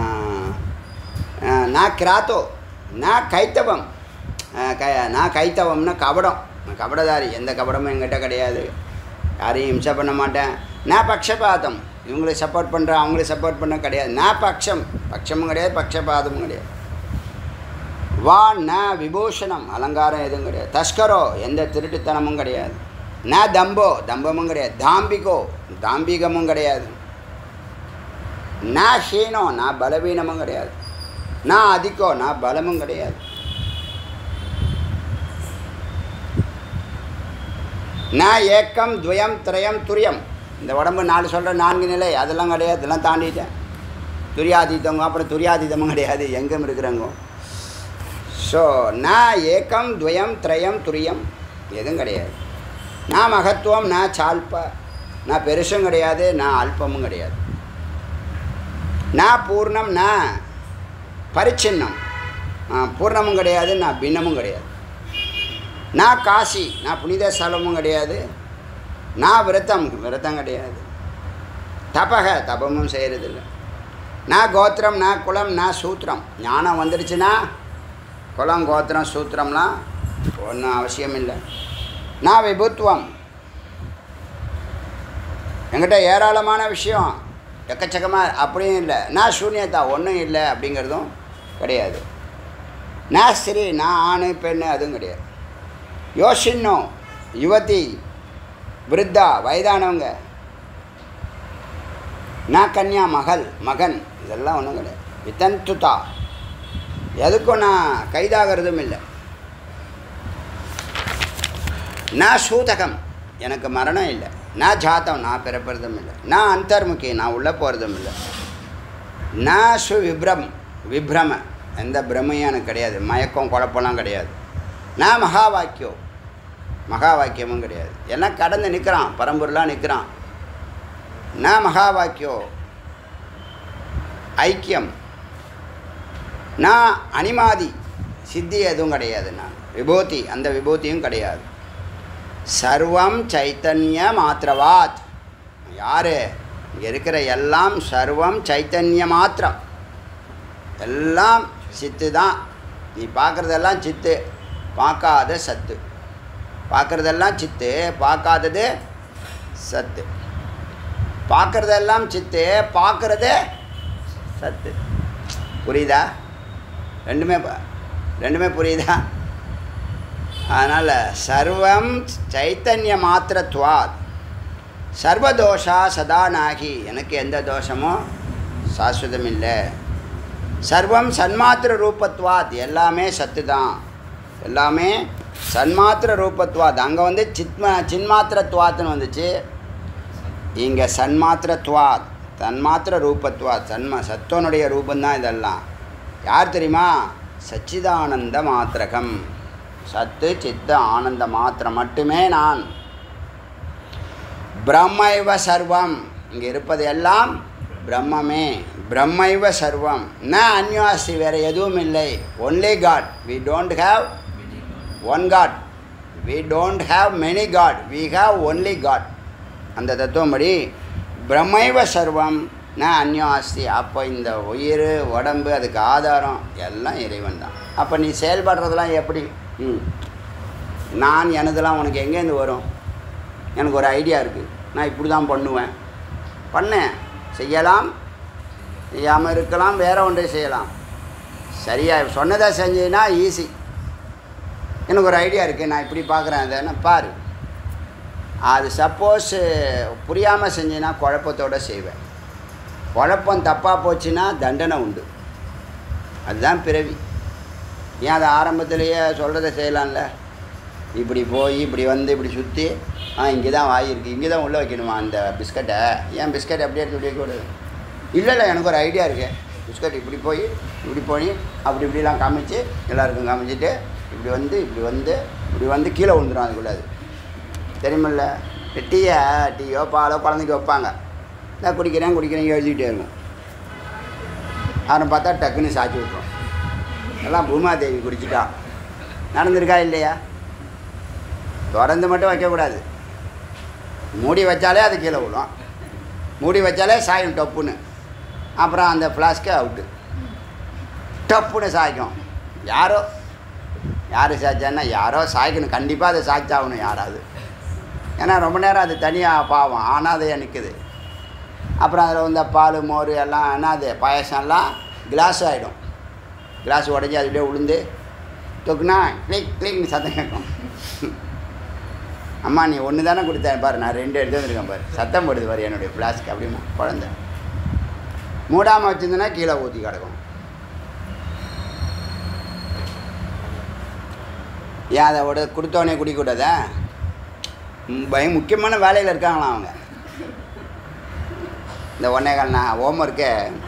ஆ, நான் கிராத்தோ நான் கைத்தவம் ஆ, க நான் கைத்தவம்னா கபடம் நான் கபடதாரி எந்த கபடமும் என்கிட்ட கிடையாது யாரையும் இம்சை பண்ண மாட்டேன் நான் பக்ஷபாதம் இவங்களை சப்போர்ட் பண்ணுறேன் அவங்களை சப்போர்ட் பண்ண கிடையாது நான் பக்ஷம் பக்ஷமும் கிடையாது பக்ஷபாதமும் கிடையாது வா ந விபூஷணம் அலங்காரம் எதுவும் கிடையாது தஸ்கரோ எந்த திருட்டுத்தனமும் கிடையாது ந தம்போ தம்பமும் கிடையாது தாம்பிகோ தாம்பிகமும் கிடையாது நான் ஹீனோ நான் பலவீனமும் கிடையாது நான் அதிகோ நான் பலமும் கிடையாது நான் ஏக்கம் துவயம் திரயம் துரியம் இந்த உடம்பு நாலு சொல்கிற நான்கு நிலை அதெல்லாம் கிடையாது இதெல்லாம் தாண்டிட்டேன் துரியாதீதங்க அப்புறம் துரியாதீதமும் கிடையாது எங்கும் இருக்கிறாங்க ஸோ நான் ஏக்கம் துவயம் திரயம் துரியம் எதுவும் கிடையாது நான் மகத்துவம் நான் சால்ப நான் பெருசும் கிடையாது நான் அல்பமும் கிடையாது நான் பூர்ணம் நான் பரிச்சின்னம் ஆ, பூர்ணமும் கிடையாது நான் பின்னமும் கிடையாது நான் காசி நான் புனித ஸ்தலமும் கிடையாது நான் விரதம் விரதம் கிடையாது தபக தபமும் செய்கிறதில்ல நான் கோத்திரம் நான் குலம் நான் சூத்திரம் ஞானம் வந்துடுச்சுன்னா குலம் கோத்திரம் சூத்திரம்லாம் ஒன்றும் அவசியம் இல்லை நான் விபுத்துவம் என்கிட்ட ஏராளமான விஷயம் எக்கச்சக்கமாக அப்படியும் இல்லை நான் சூன்யத்தா ஒன்றும் இல்லை அப்படிங்கிறதும் கிடையாது நான் ஸ்திரீ நான் ஆண் பெண் அதுவும் கிடையாது யோசின்னோ யுவதி விருத்தா வயதானவங்க நான் கன்யா மகள் மகன் இதெல்லாம் ஒன்றும் கிடையாது விதந்துதா எதுக்கும் நான் கைதாகிறதும் இல்லை நான் சூதகம் எனக்கு மரணம் இல்லை நான் ஜாத்தம் நான் பிறப்புறதும் இல்லை நான் அந்தர்முகி நான் உள்ளே போகிறதும் இல்லை நான் சு விப்ரம் விப்ரம எந்த பிரமையும் எனக்கு கிடையாது மயக்கம் குழப்பம்லாம் கிடையாது நான் மகா வாக்கியம் மகா வாக்கியமும் கிடையாது எல்லாம் கடந்து நிற்கிறான் பரம்பொருளாக நிற்கிறான் நான் மகா வாக்கியம் ஐக்கியம் நான் அனிமாதி சித்தி எதுவும் கிடையாது நான் விபூதி அந்த விபூதியும் கிடையாது சர்வம் சைத்தன்ய மாத்திரவாத் யார் இங்கே இருக்கிற எல்லாம் சர்வம் சைத்தன்ய மாத்திரம் எல்லாம் சித்து தான் நீ பார்க்குறதெல்லாம் சித்து பார்க்காத சத்து பார்க்குறதெல்லாம் சித்து பார்க்காதது சத்து பார்க்குறதெல்லாம் சித்து பார்க்குறது சத்து புரியுதா ரெண்டுமே ப- ரெண்டுமே புரியுதா அதனால் சர்வம் சைத்தன்ய மாத்திரத்வாத் சர்வதோஷா சதா நாகி எனக்கு எந்த தோஷமும் சாஸ்வதம் இல்லை சர்வம் சன்மாத்திர ரூபத்வாத் எல்லாமே சத்து தான் எல்லாமே சன்மாத்திர ரூபத்வாத் அங்கே வந்து சித்ம சின்மாத்திரத்வாத்னு வந்துச்சு இங்கே சன்மாத்திரத்வாத் தன்மாத்திர ரூபத்வாத் சன்ம சத்துவனுடைய ரூபந்தான் இதெல்லாம் யார் தெரியுமா சச்சிதானந்த மாத்திரகம் சத்து சித்த ஆனந்த மாத்திரம் மட்டுமே நான் பிரம்மைவ சர்வம் இங்கே இருப்பது எல்லாம் பிரம்மமே பிரம்மைவ சர்வம் ந அந்யாஸ்தி வேறு எதுவும் இல்லை only God we don't have one God we don't have many God we have only God அந்த தத்துவம்படி பிரம்மைவ சர்வம் ந அந்யம் அஸ்தி அப்போ இந்த உயிர் உடம்பு அதுக்கு ஆதாரம் எல்லாம் இறைவன் தான் அப்போ நீ செயல்படுறதெல்லாம் எப்படி ம் நான் எனதெல்லாம் உனக்கு எங்கேருந்து வரும் எனக்கு ஒரு ஐடியா இருக்குது நான் இப்படி தான் பண்ணுவேன் பண்ணேன் செய்யலாம் செய்யாமல் இருக்கலாம் வேற ஒன்றை செய்யலாம் சரியா சொன்னதை செஞ்சீங்கன்னா ஈஸி எனக்கு ஒரு ஐடியா இருக்குது நான் இப்படி பார்க்குறேன் அதை பாரு அது சப்போஸ் புரியாமல் செஞ்சேன்னா குழப்பத்தோடு செய்வேன் குழப்பம் தப்பாக போச்சுன்னா தண்டனை உண்டு அதுதான் பிறவி ஏன் அதை ஆரம்பத்திலேயே சொல்கிறத செய்யலாம்ல இப்படி போய் இப்படி வந்து இப்படி சுற்றி ஆ இங்கே தான் வாய் இருக்குது இங்கே தான் உள்ளே வைக்கணுமா அந்த பிஸ்கட்டை ஏன் பிஸ்கட் அப்படியே எடுத்து இப்படி வைக்கக்கூடாது இல்லை இல்லை எனக்கு ஒரு ஐடியா இருக்கு பிஸ்கட் இப்படி போய் இப்படி போய் அப்படி இப்படிலாம் காமிச்சு எல்லாருக்கும் காமிச்சிட்டு இப்படி வந்து இப்படி வந்து இப்படி வந்து கீழே விழுந்துடும் அதுக்குள்ளாது தெரியுமில்ல இந்த டீயை டீயோ பாலோ குழந்தைக்கு வைப்பாங்க நான் குடிக்கிறேன் குடிக்கிறேன் எழுதிக்கிட்டே இருக்கும் யாரும் பார்த்தா டக்குன்னு சாச்சி விட்ரும் எல்லாம் பூமாதேவி குடிச்சிட்டா நடந்திருக்கா இல்லையா திறந்து மட்டும் வைக்கக்கூடாது மூடி வச்சாலே அது கீழே விழும் மூடி வச்சாலே சாயும் டப்புன்னு அப்புறம் அந்த ஃப்ளாஸ்க்கு அவுட்டு டப்புன்னு சாய்க்கும் யாரோ யார் சாய்ச்சான்னா யாரோ சாய்க்கணும் கண்டிப்பாக அதை சாய்ச்சாகணும் யாராவது ஏன்னா ரொம்ப நேரம் அது தனியாக பாவம் அனாதையாக நிற்குது அப்புறம் அதில் வந்து பால் மோர் எல்லாம் அனாது பாயசம்லாம் கிளாஸ் ஆகிடும் கிளாஸ் உடஞ்சி அது அப்படியே உளுந்து தொக்குனா கிளிக் கிளிக்னு சத்தம் கேட்கும் அம்மா நீ ஒன்று தானே கொடுத்தேன் பாரு நான் ரெண்டு எடுத்து வந்திருக்கேன் பாரு சத்தம் போடுது பாரு என்னுடைய ஃப்ளாஸ்க்கு அப்படிமா குழந்த மூடாமல் வச்சிருந்தேன்னா கீழே ஊற்றி கிடக்கும் ஏன் அதை விட கொடுத்தோடனே குடிக்கூடாதா ம், பயம் முக்கியமான வேலையில் இருக்காங்களாம் அவங்க இந்த ஒன்னே கால் நான் ஹோம் ஒர்க்கே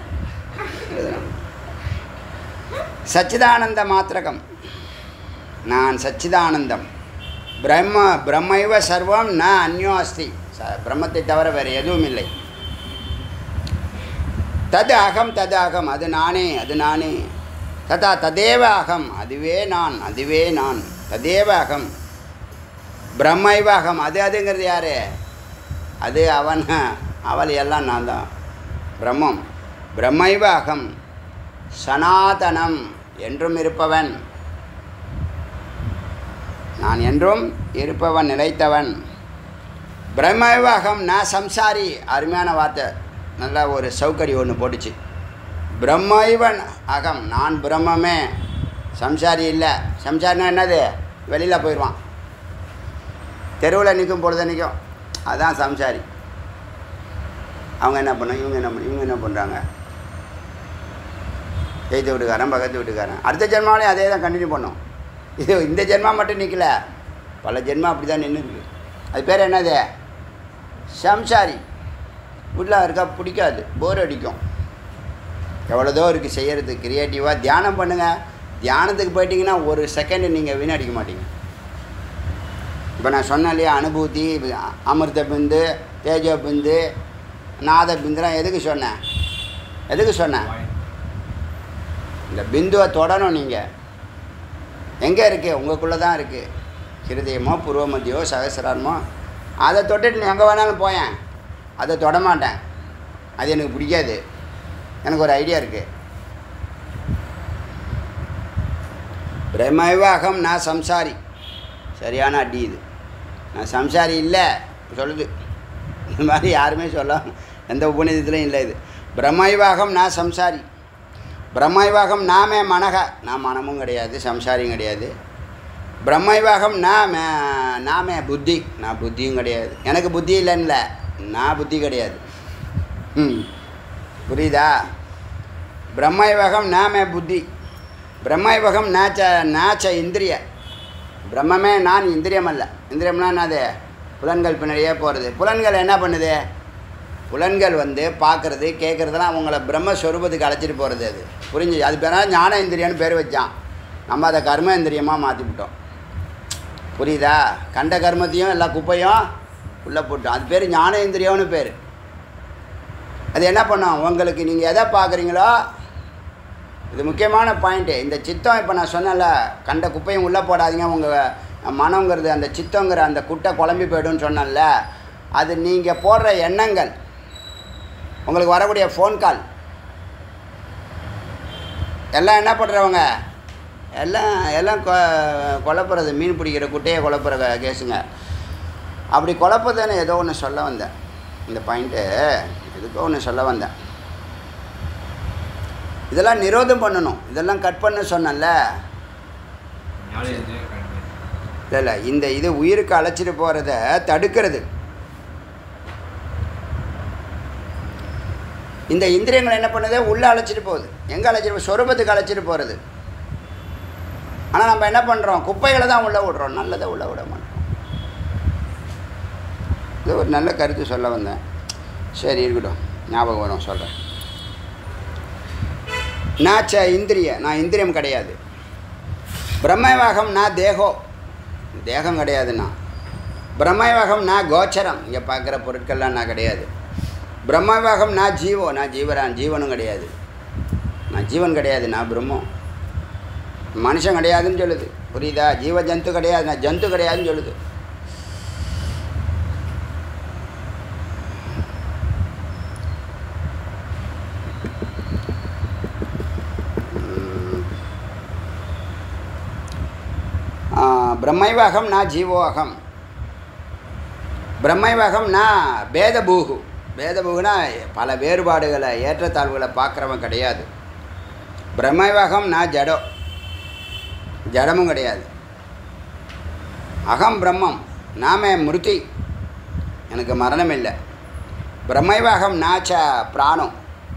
சச்சிதானந்த மாத்திரகம் நான் சச்சிதானந்தம் பிரம்ம பிரம்மைவ சர்வம் ந அந்யோ அஸ்தி ச பிரம்மத்தை தவிர வேறு எதுவும் இல்லை தது அகம் தது அகம் அது நானே அது நானே ததா ததேவ அகம் அதுவே நான் அதுவே நான் ததேவ அகம் பிரம்மைவ அகம் அது அதுங்கிறது யார் அது அவன் அவள் எல்லாம் நான் தான் பிரம்மம் பிரம்மைவ அகம் சனாதனம் என்றும் இருப்பவன் நான் என்றும் இருப்பவன் நிலைத்தவன் பிரம்மைவ அகம் நான் சம்சாரி அருமையான வார்த்தை நல்ல ஒரு சௌகரி ஒன்று போட்டுச்சு பிரம்மைவன் அகம் நான் பிரம்மமே சம்சாரி இல்லை சம்சாரினா என்னது வெளியில் போயிடுவான் தெருவில் நிற்கும் பொழுது நிற்கும் அதான் சம்சாரி அவங்க என்ன பண்ண இவங்க என்ன பண்ண இவங்க என்ன பண்ணுறாங்க எய்த்து வீட்டுக்காரன் பக்கத்து வீட்டுக்காரன் அடுத்த ஜென்மாவிலையும் அதே தான் கண்டினியூ பண்ணோம் இது இந்த ஜென்மா மட்டும் நிற்கல பல ஜென்மா அப்படி தான் நின்றுருக்கு அது பேர் என்னது சம்சாரி வீட்டில் இருக்கா பிடிக்காது போர் அடிக்கும் எவ்வளோதோ இருக்குது செய்கிறது க்ரியேட்டிவாக தியானம் பண்ணுங்கள் தியானத்துக்கு போயிட்டீங்கன்னா ஒரு செகண்டு நீங்கள் வீணடிக்க மாட்டீங்க இப்போ நான் சொன்னேன் இல்லையா அனுபூதி அமிர்த பிந்து தேஜோ பிந்து நாத பிந்துலாம் எதுக்கு சொன்னேன் எதுக்கு சொன்னேன் இந்த பிந்துவை தொடணும் நீங்கள் எங்கே இருக்குது உங்களுக்குள்ளே தான் இருக்குது ஹிருதயமோ பூர்வ மத்தியோ சகசிராரமோ அதை தொட்டுட்டு நீ எங்கே வேணாலும் போயேன் அதை தொட மாட்டேன் அது எனக்கு பிடிக்காது எனக்கு ஒரு ஐடியா இருக்குது பிரம்மைவ அகம் நான் சம்சாரி சரியான அடி இது நான் சம்சாரி இல்லை சொல்லுது இந்த மாதிரி யாருமே சொல்ல எந்த உபநிதத்துலையும் இல்லை இது பிரம்மைவாகம் நான் சம்சாரி பிரம்மைவாகம் நாமே மனக நான் மனமும் கிடையாது சம்சாரியும் கிடையாது பிரம்மைவாகம் நான் நாமே புத்தி நான் புத்தியும் கிடையாது எனக்கு புத்தி இல்லைன்னு இல்லை நான் புத்தி கிடையாது ம் புரியுதா பிரம்மைவகம் நாமே புத்தி பிரம்மைவகம் நாச்ச நாச்ச இந்திரிய பிரம்மமே நான் இந்திரியம் அல்ல இந்திரியம்னா என்னது புலன்கள் பின்னாடியே போகிறது புலன்கள் என்ன பண்ணுது புலன்கள் வந்து பார்க்குறது கேட்குறதுலாம் அவங்கள பிரம்மஸ்வரூபத்துக்கு அழைச்சிட்டு போகிறது அது புரிஞ்சு அது பேர் ஞான இந்திரியம்னு பேர் வச்சான் நம்ம அதை கர்ம இந்திரியமாக மாற்றிவிட்டோம் புரியுதா கண்ட கர்மத்தையும் எல்லா குப்பையும் உள்ளே போட்டோம் அது பேர் ஞான இந்திரியம்னு பேர் அது என்ன பண்ணோம் உங்களுக்கு நீங்கள் எதை பார்க்குறீங்களோ இது முக்கியமான பாயிண்ட்டு இந்த சித்தம் இப்போ நான் சொன்னேன்ல கண்ட குப்பையும் உள்ளே போடாதீங்க உங்கள் மனங்கிறது அந்த சித்தங்கிற அந்த குட்டை குழம்பி போய்டும்னு சொன்னேன்ல அது நீங்கள் போடுற எண்ணங்கள் உங்களுக்கு வரக்கூடிய ஃபோன் கால் எல்லாம் என்ன பண்ணுறவங்க எல்லாம் எல்லாம் கொ குழப்புறது மீன் பிடிக்கிற குட்டையை குழப்புற கேஸுங்க அப்படி குழப்பதுன்னு ஏதோ ஒன்று சொல்ல வந்தேன் இந்த பாயிண்ட்டு எதுக்கோ ஒன்று சொல்ல வந்தேன் இதெல்லாம் நிரோதம் பண்ணணும் இதெல்லாம் கட் பண்ண சொன்னேன்ல ஞானேந்திரிய கண்மை இல்லை இல்லை இந்த இது உயிருக்கு அழைச்சிட்டு போகிறத தடுக்கிறது இந்த இந்திரியங்கள் என்ன பண்ணுது உள்ளே அழைச்சிட்டு போகுது எங்கே அழைச்சிட்டு போ சொரூபத்துக்கு அழைச்சிட்டு போகிறது ஆனால் நம்ம என்ன பண்ணுறோம் குப்பைகளை தான் உள்ளே விடுறோம் நல்லதை உள்ளே விட மாட்டோம் இது ஒரு நல்ல கருத்து சொல்ல வந்தேன் சரி இருக்கட்டும் ஞாபகம் வரும் சொல்கிறேன் நான் ச இந்திரிய நான் இந்திரியம் கிடையாது பிரம்மவாகம் நான் தேகோ தேகம் கிடையாதுண்ணா பிரம்மவாகம் நான் கோச்சரம் இங்கே பார்க்குற பொருட்கள்லாம் நான் கிடையாது பிரம்மவாகம் நான் ஜீவோ நான் ஜீவரான் ஜீவனும் கிடையாது நான் ஜீவன் கிடையாது நான் பிரம்மம் மனுஷன் கிடையாதுன்னு சொல்லுது புரியுதா ஜீவ ஜந்து கிடையாது நான் ஜந்து கிடையாதுன்னு சொல்லுது உம். ஆ, பிரம்மைவகம் நான் ஜீவோகம் பிரம்மைவகம் நான் பேதபூகு பேதபூகுனா பல வேறுபாடுகளை ஏற்றத்தாழ்வுகளை பார்க்குறவன் கிடையாது பிரம்மைவகம் நான் ஜடம் ஜடமும் கிடையாது அகம் பிரம்மம் நாம மிருதி எனக்கு மரணம் இல்லை பிரம்மைவகம் நாச்ச பிராணம்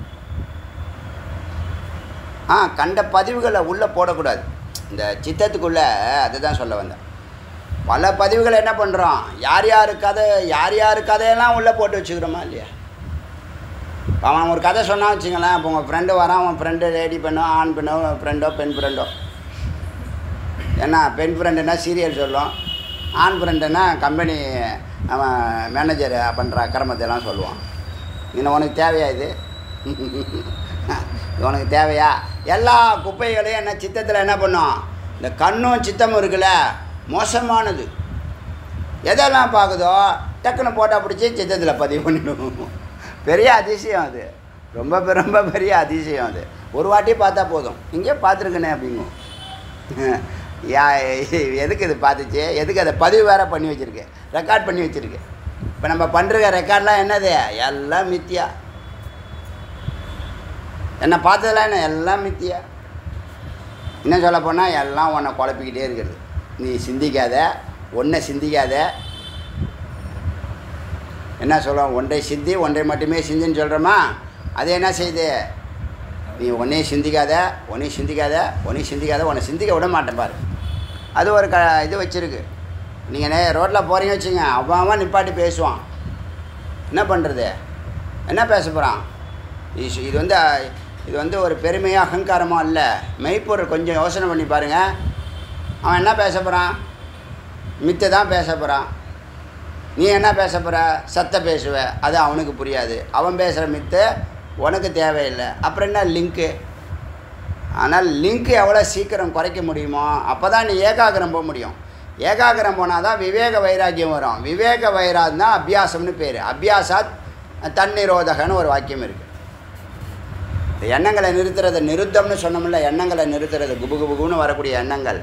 ஆ கண்ட பதிவுகளை உள்ளே போடக்கூடாது இந்த சித்தத்துக்குள்ளே அதை தான் சொல்ல வந்தேன் பல பதிவுகளை என்ன பண்ணுறோம் யார் யார் கதை யார் யார் கதையெல்லாம் உள்ளே போட்டு வச்சுக்கிறோமா இல்லையா இப்ப அவன் ஒரு கதை சொன்னான் வச்சுங்களேன் இப்போ உங்கள் ஃப்ரெண்டு வரான் உன் ஃப்ரெண்டு லேடி பெண்ணோ ஆண் பெண்ணோ ஃப்ரெண்டோ பெண் ஃப்ரெண்டோ ஏன்னா பெண் ஃப்ரெண்டுனா சீரியல் சொல்லும் ஆண் ஃப்ரெண்டுனா கம்பெனி அவன் மேனேஜர் பண்ணுற அக்கிரமத்தையெல்லாம் சொல்லுவான் இன்னும் உனக்கு தேவையா இது இது உனக்கு தேவையா எல்லா குப்பைகளையும் என்ன சித்தத்தில் என்ன பண்ணும் இந்த கண்ணும் சித்தமும் இருக்குல்ல மோசமானது எதெல்லாம் பார்க்குதோ டக்குன்னு போட்டால் பிடிச்சி சித்தத்தில் பதிவு பண்ணிடும் பெரிய அதிசயம் அது ரொம்ப பெ- ரொம்ப பெரிய அதிசயம் அது ஒரு வாட்டி பார்த்தா போதும் இங்கே பார்த்துருக்கனே அப்படிங்கும் யா எதுக்கு இது பார்த்துச்சு எதுக்கு அதை பதிவு வேற பண்ணி வச்சுருக்கு ரெக்கார்ட் பண்ணி வச்சுருக்கு இப்போ நம்ம பண்ணுற ரெக்கார்ட்லாம் என்னது எல்லாம் மித்தியா என்ன பார்த்ததெல்லாம் என்ன எல்லாம் மித்தியா இன்னும் சொல்ல போனால் எல்லாம் உன்னை குழப்பிக்கிட்டே இருக்கிறது நீ சிந்திக்காத ஒன்றை சிந்திக்காத என்ன சொல்லுவோம் ஒன்றை சிந்தி ஒன்றை மட்டுமே சிந்தின்னு சொல்கிறோமா அது என்ன செய்யுது நீ ஒன்றையும் சிந்திக்காத ஒன்றையும் சிந்திக்காத ஒன்றையும் சிந்திக்காத உன்னை சிந்திக்க விட மாட்டேன் பாரு அது ஒரு க இது வச்சுருக்கு நீங்கள் நே ரோட்டில் போகிறீங்க வச்சுங்க அவன் அவன் நிப்பாட்டி பேசுவான் என்ன பண்ணுறது என்ன பேச போகிறான் இது இது வந்து இது வந்து ஒரு பெருமையாக அகங்காரமோ அல்ல மெய்ப்பொருள் கொஞ்சம் யோசனை பண்ணி பாருங்கள் அவன் என்ன பேச போகிறான் மித்தை தான் பேச போகிறான் நீ என்ன பேச போகிற சத்த பேசுவ அது அவனுக்கு புரியாது அவன் பேசுகிற மித்து உனக்கு தேவையில்லை அப்புறம் என்ன லிங்க்கு ஆனால் லிங்க் எவ்வளோ சீக்கிரம் குறைக்க முடியுமோ அப்போ தான் நீ ஏகாகிரம் போக முடியும் ஏகாகிரம் போனால் தான் விவேக வைராக்கியம் வரும் விவேக வைராகம் தான் அபியாசம்னு பேர் அபியாசாத் தன்னிரோதகன்னு ஒரு வாக்கியம் இருக்குது இந்த எண்ணங்களை நிறுத்துறது நிருத்தம்னு சொன்னோம்ல எண்ணங்களை நிறுத்துறது குபு குபு குபுன்னு வரக்கூடிய எண்ணங்கள்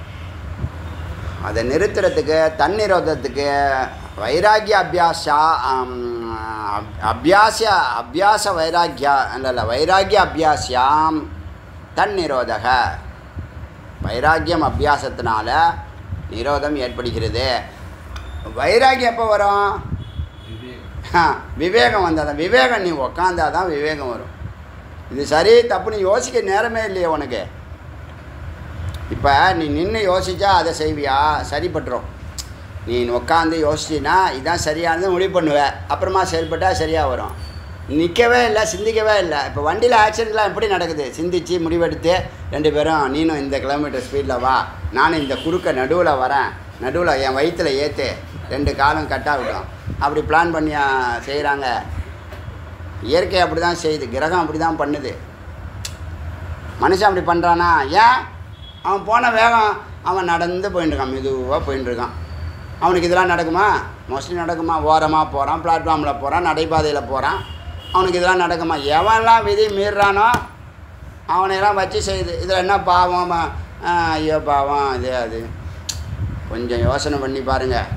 அதை நிறுத்துறதுக்கு தன்னிரோதத்துக்கு வைராக்கிய அபியாசா ஆம், அப்- அபியாச அபியாச வைராக்கியா இல்லை வைராக்கிய அபியாசியாம் தன்னிரோதக வைராக்கியம் அபியாசத்தினால நிரோதம் ஏற்படுகிறது வைராக்கியம் எப்போ வரும் விவேகம் ஆ, விவேகம் வந்தால் தான் விவேகம் நீ உக்காந்தா தான் விவேகம் வரும் இது சரி தப்புன்னு யோசிக்க நேரமே இல்லையே உனக்கு இப்போ நீ நின்று யோசிச்சா அதை செய்வியா சரிப்பட்டுரும் நீ உட்காந்து யோசிச்சின்னா இதான் சரியானது முடிவு பண்ணுவ அப்புறமா செயல்பட்டால் சரியாக வரும் நிற்கவே இல்லை சிந்திக்கவே இல்லை இப்போ வண்டியில் ஆக்சிடெண்ட்லாம் எப்படி நடக்குது சிந்திச்சு முடிவெடுத்து ரெண்டு பேரும் நீனும் இந்த கிலோமீட்டர் ஸ்பீடில் வா நானும் இந்த குறுக்க நடுவில் வரேன் நடுவில் என் வயிற்றில் ஏற்று ரெண்டு காலும் கட்டாகட்டும் அப்படி பிளான் பண்ணி செய்கிறாங்க இயற்கை அப்படி தான் செய்யுது கிரகம் அப்படி தான் பண்ணுது மனுஷன் அப்படி பண்ணுறானா ஏன் அவன் போன வேகம் அவன் நடந்து போயின்னு இருக்கான் மெதுவாக போயின்னு இருக்கான் அவனுக்கு இதெல்லாம் நடக்குமா மோஸ்ட்லி நடக்குமா ஓரமாக போகிறான் பிளாட்ஃபார்மில் போகிறான் நடைபாதையில் போகிறான் அவனுக்கு இதெல்லாம் நடக்குமா எவன்லாம் விதி மீறுறானோ அவனையெல்லாம் வச்சு செய்யுது இதில் என்ன பாவம் ம- ஆ, ஐயோ பாவம் இது அது கொஞ்சம் யோசனை பண்ணி பாருங்கள்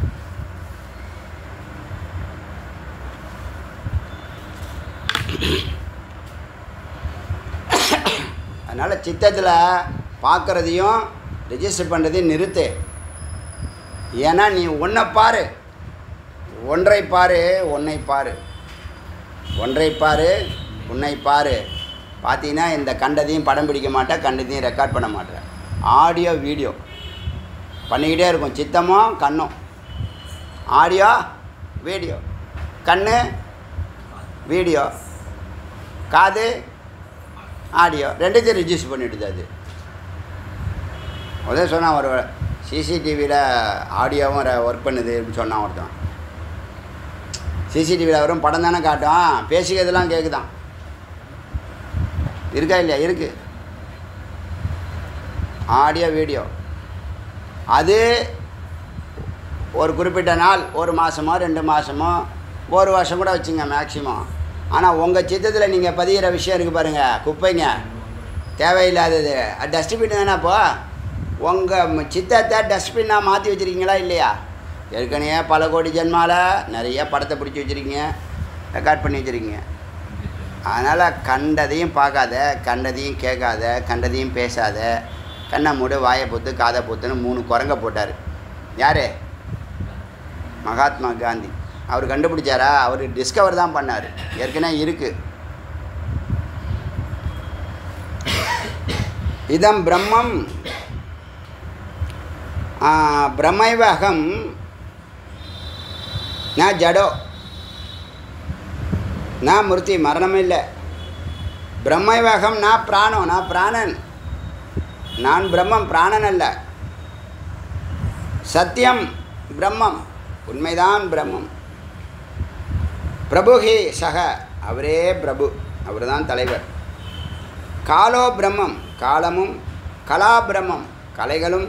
அதனால் சித்தத்தில் பார்க்குறதையும் ரெஜிஸ்டர் பண்ணுறதையும் நிறுத்து ஏன்னா நீ உன்னை பாரு ஒன்றை பாரு உன்னை பாரு ஒன்றை பாரு உன்னை பாரு பார்த்தீங்கன்னா இந்த கண்டதையும் படம் பிடிக்க மாட்டேன் கண்டதையும் ரெக்கார்ட் பண்ண மாட்டேன் ஆடியோ வீடியோ பண்ணிக்கிட்டே இருக்கும் சித்தமும் கண்ணும் ஆடியோ வீடியோ கண்ணு வீடியோ காது ஆடியோ ரெண்டுத்தையும் ரிஜிஸ்டர் பண்ணிவிடுது அது உதவி சொன்னான் ஒரு சிசிடிவியில் ஆடியோவும் ஒர்க் பண்ணுது அப்படின்னு சொன்னான் ஒருத்தன் சிசிடிவியில் வரும் படம் தானே காட்டும் பேசிக்கிறதெல்லாம் கேட்குதான் இருக்கா இல்லையா இருக்கு ஆடியோ வீடியோ அது ஒரு குறிப்பிட்ட நாள் ஒரு மாதமோ ரெண்டு மாதமோ ஒரு வருஷம் கூட வச்சுங்க மேக்ஸிமம் ஆனால் உங்கள் சித்தத்தில் நீங்கள் பதிகிற விஷயம் இருக்குது பாருங்கள் குப்பைங்க தேவையில்லாதது அது டஸ்ட்பின் தானே அப்போ உங்கள் சித்தத்தை டஸ்ட்பின்னாக மாற்றி வச்சுருக்கீங்களா இல்லையா ஏற்கனவே பல கோடி ஜென்மால நிறைய படத்தை பிடிச்சி வச்சுருக்கீங்க ரெக்கார்ட் பண்ணி வச்சுருக்கீங்க அதனால் கண்டதையும் பார்க்காத கண்டதையும் கேட்காத கண்டதையும் பேசாத கண்ணை மூடு வாயை பொத்து காதை பொத்துன்னு மூணு குரங்க போட்டார் யார் மகாத்மா காந்தி அவர் கண்டுபிடிச்சாரா அவர் டிஸ்கவர் தான் பண்ணார் ஏற்கனவே இருக்குது இதம் பிரம்மம் ஆ, பிரமைவ அகம் ந ஜடோ நான் மூர்த்தி மரணம் இல்லை பிரம்மைவகம் நான் பிராணம் நான் பிராணன் நான் பிரம்மம் பிராணன் அல்ல சத்தியம் பிரம்மம் உண்மைதான் பிரம்மம் பிரபுஹி சக அவரே பிரபு அவர் தான் தலைவர் காலோ பிரம்மம் காலமும் கலா பிரம்மம் கலைகளும்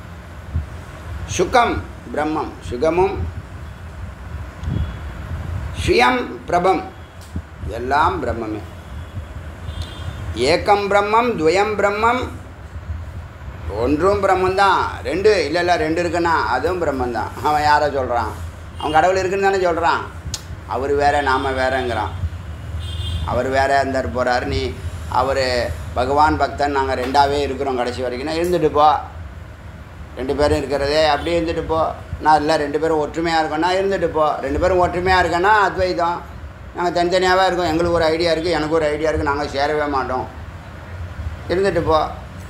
சுகம் பிரம்மம் சுகமும் சுயம் பிரபம் எல்லாம் பிரம்மமே ஏக்கம் பிரம்மம் துவயம் பிரம்மம் ஒன்றும் பிரம்மந்தான் ரெண்டு இல்லை இல்லை ரெண்டு இருக்குன்னா அதுவும் பிரம்மந்தான் அவன் யாரை சொல்கிறான் அவன் கடவுள் இருக்குன்னு தானே சொல்கிறான் அவர் வேற நாம் வேறங்கிறான் அவர் வேற இருந்தார் போகிறாரு நீ அவர் பகவான் பக்தன் நாங்கள் ரெண்டாவே இருக்கிறோம் கடைசி வரைக்கும்னா இருந்துட்டு போ ரெண்டு பேரும் இருக்கிறதே அப்படியே இருந்துட்டு போ நான் இல்லை ரெண்டு பேரும் ஒற்றுமையாக இருக்கோன்னா இருந்துட்டு போ ரெண்டு பேரும் ஒற்றுமையாக இருக்கோன்னா அத்வைதம் நாங்கள் தனித்தனியாகவே இருக்கோம் எங்களுக்கு ஒரு ஐடியா இருக்குது எனக்கு ஒரு ஐடியா இருக்குது நாங்கள் சேரவே மாட்டோம் இருந்துட்டு போ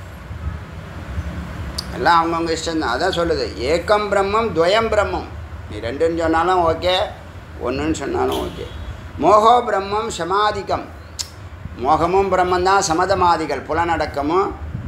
எல்லாம் அவங்கவுங்க இஷ்டம்தான் அதான் சொல்லுது ஏக்கம் பிரம்மம் துவயம் பிரம்மம் நீ ரெண்டுன்னு சொன்னாலும் ஓகே ஒன்றுன்னு சொன்னாலும் ஓகே மோகோ பிரம்மம் சமாதிக்கம் மோகமும் பிரம்மந்தான் சமதமாதிகள் புலனடக்கமும்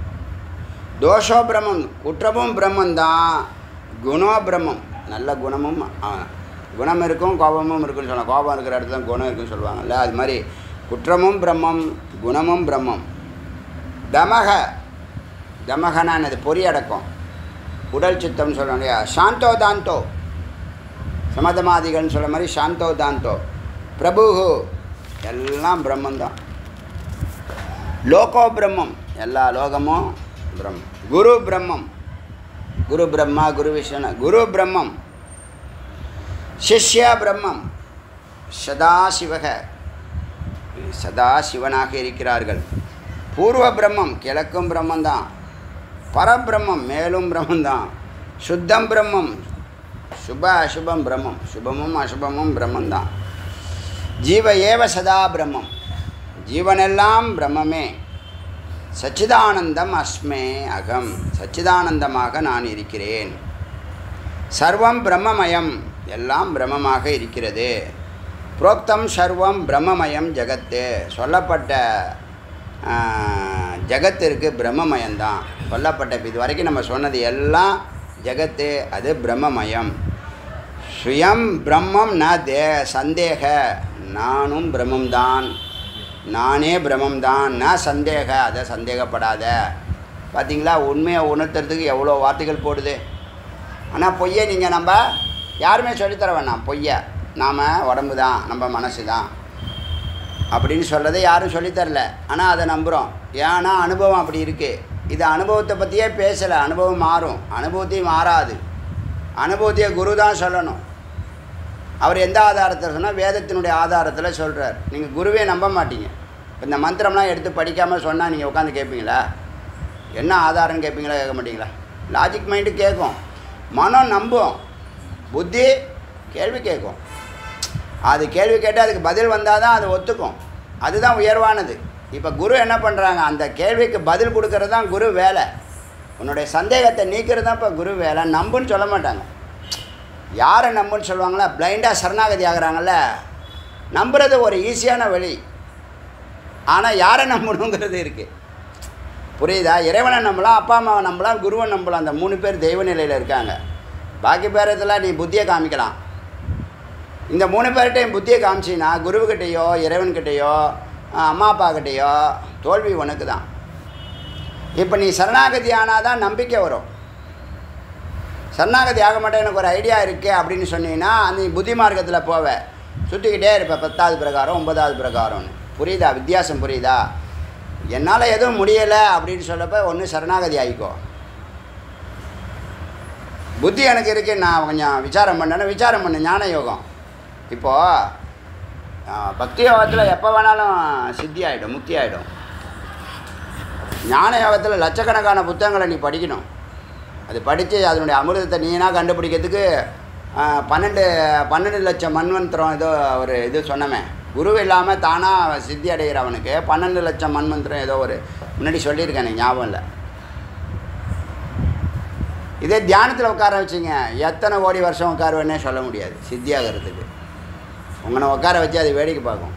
தோஷோ பிரம்மம் குற்றமும் பிரம்மந்தான் குணோ பிரம்மம் நல்ல குணமும் அவன் குணம் இருக்கும் கோபமும் இருக்குன்னு சொல்லலாம் கோபம் இருக்கிற இடத்துல குணம் இருக்குன்னு சொல்லுவாங்கல்ல அது மாதிரி குற்றமும் பிரம்மம் குணமும் பிரம்மம் தமக தமகனா என்னது பொறி அடக்கம் உடல் சுத்தம்னு சொல்கிறோம் இல்லையா சாந்தோ தாந்தோ சமதமாதிகள்னு சொல்கிற மாதிரி சாந்தோ தாந்தோ பிரபுஹு எல்லாம் பிரம்மந்தான் லோகோ பிரம்மம் எல்லா லோகமும் பிரம்மம் குரு பிரம்மம் குரு பிரம்மா குரு விஷ்ணு குரு பிரம்மம் சிஷ்ய பிரம்மம் சதாசிவக சதா சிவனாக இருக்கிறார்கள் பூர்வ பிரம்மம் கிழக்கும் பிரம்மந்தான் பரபிரம்மம் மேலும் பிரம்மந்தான் சுத்தம் பிரம்மம் சுப அசுபம் பிரம்மம் சுபமும் அசுபமும் பிரம்மந்தான் ஜீவ ஏவ சதா பிரம்மம் ஜீவனெல்லாம் பிரம்மமே சச்சிதானந்தம் அஸ்மே அகம் சச்சிதானந்தமாக நான் இருக்கிறேன் சர்வம் பிரம்மமயம் எல்லாம் பிரம்மமாக இருக்கிறது புரோக்தம் சர்வம் பிரம்மமயம் ஜகத்து சொல்லப்பட்ட ஆ, ஜகத்திற்கு பிரம்மமயம்தான் சொல்லப்பட்ட இது வரைக்கும் நம்ம சொன்னது எல்லாம் ஜகத்து அது பிரம்மமயம் சுயம் பிரம்மம் ந தே சந்தேக நானும் பிரம்மம்தான் நானே பிரம்மம்தான் ந சந்தேக அதை சந்தேகப்படாத பார்த்தீங்களா உண்மையை உணர்த்துறதுக்கு எவ்வளோ வார்த்தைகள் போடுது ஆனால் பொய்யை நீங்கள் நம்ம யாருமே சொல்லித்தர வேணாம் பொய்யை நாம் உடம்பு தான் நம்ம மனசு தான் அப்படின்னு சொல்லதை யாரும் சொல்லித்தரல ஆனால் அதை நம்புகிறோம் ஏன்னா அனுபவம் அப்படி இருக்குது இது அனுபவத்தை பற்றியே பேசலை அனுபவம் மாறும் அனுபவத்தையும் மாறாது அனுபவத்தையே குரு தான் சொல்லணும் அவர் எந்த ஆதாரத்தில் சொன்னால் வேதத்தினுடைய ஆதாரத்தில் சொல்கிறார் நீங்கள் குருவே நம்ப மாட்டீங்க இப்ப இந்த மந்திரம்லாம் எடுத்து படிக்காமல் சொன்னால் நீங்கள் உட்காந்து கேட்பீங்களா என்ன ஆதாரம்னு கேட்பீங்களா கேட்க மாட்டீங்களா லாஜிக் மைண்டு கேட்கும் மனம் நம்பும் புத்தி கேள்வி கேட்கும் அது கேள்வி கேட்டால் அதுக்கு பதில் வந்தால் தான் அது ஒத்துக்கும் அதுதான் உயர்வானது இப்போ குரு என்ன பண்ணுறாங்க அந்த கேள்விக்கு பதில் கொடுக்கறது தான் குரு வேலை உன்னுடைய சந்தேகத்தை நீக்கிறது தான் இப்போ குரு வேலை நம்புன்னு சொல்ல மாட்டாங்க யாரை நம்புன்னு சொல்லுவாங்களா பிளைண்டாக சரணாகதி ஆகுறாங்கல்ல நம்புறது ஒரு ஈஸியான வழி ஆனால் யாரை நம்பணுங்கிறது இருக்குது புரியுதா இறைவனை நம்பலாம் அப்பா அம்மாவை நம்பலாம் குருவை நம்பலாம் அந்த மூணு பேர் தெய்வ நிலையில் இருக்காங்க பாக்கி பேரத்தில் நீ புத்தியை காமிக்கலாம் இந்த மூணு பேர்கிட்டையும் புத்தியை காமிச்சின்னா குருவுக்கிட்டேயோ இறைவன்கிட்டேயோ அஹ், அம்மா அப்பாக்கிட்டேயோ தோல்வி உனக்கு தான் இப்போ நீ சரணாகதி ஆனால் தான் நம்பிக்கை வரும் சரணாகதி ஆக மாட்டேன் எனக்கு ஒரு ஐடியா இருக்கே அப்படின்னு சொன்னீங்கன்னா நீ புத்தி மார்க்கத்தில் போவ சுற்றிக்கிட்டே இருப்ப பத்தாவது பிரகாரம் ஒன்பதாவது பிரகாரம்னு புரியுதா வித்தியாசம் புரியுதா என்னால் எதுவும் முடியலை அப்படின்னு சொல்லப்ப ஒன்று சரணாகதி ஆகிக்கோ புத்தி எனக்கு இருக்கு நான் கொஞ்சம் விசாரம் பண்ணேன்னு விசாரம் பண்ணு ஞான யோகம் இப்போது பக்தி யோகத்தில் எப்போ வேணாலும் சித்தி ஆகிடும் முக்தி ஆகிடும் ஞான யோகத்தில் லட்சக்கணக்கான புத்தகங்களை நீ படிக்கணும் அது படித்து அதனுடைய அமிர்தத்தை நீனா கண்டுபிடிக்கிறதுக்கு ஆ, பன்னெண்டு பன்னெண்டு லட்சம் மண்மந்திரம் ஏதோ ஒரு இது சொன்னமே குரு இல்லாமல் தானாக சித்தி அடைகிறவனுக்கு பன்னெண்டு லட்சம் மண்மந்திரம் ஏதோ ஒரு முன்னாடி சொல்லியிருக்கேன் எனக்கு ஞாபகம் இல்லை இதே தியானத்தில் உட்கார வச்சிங்க எத்தனை கோடி வருஷம் உட்காருவேன்னே சொல்ல முடியாது சித்தியாகிறதுக்கு உங்களை உட்கார வச்சு அது வேடிக்கை பார்க்கும்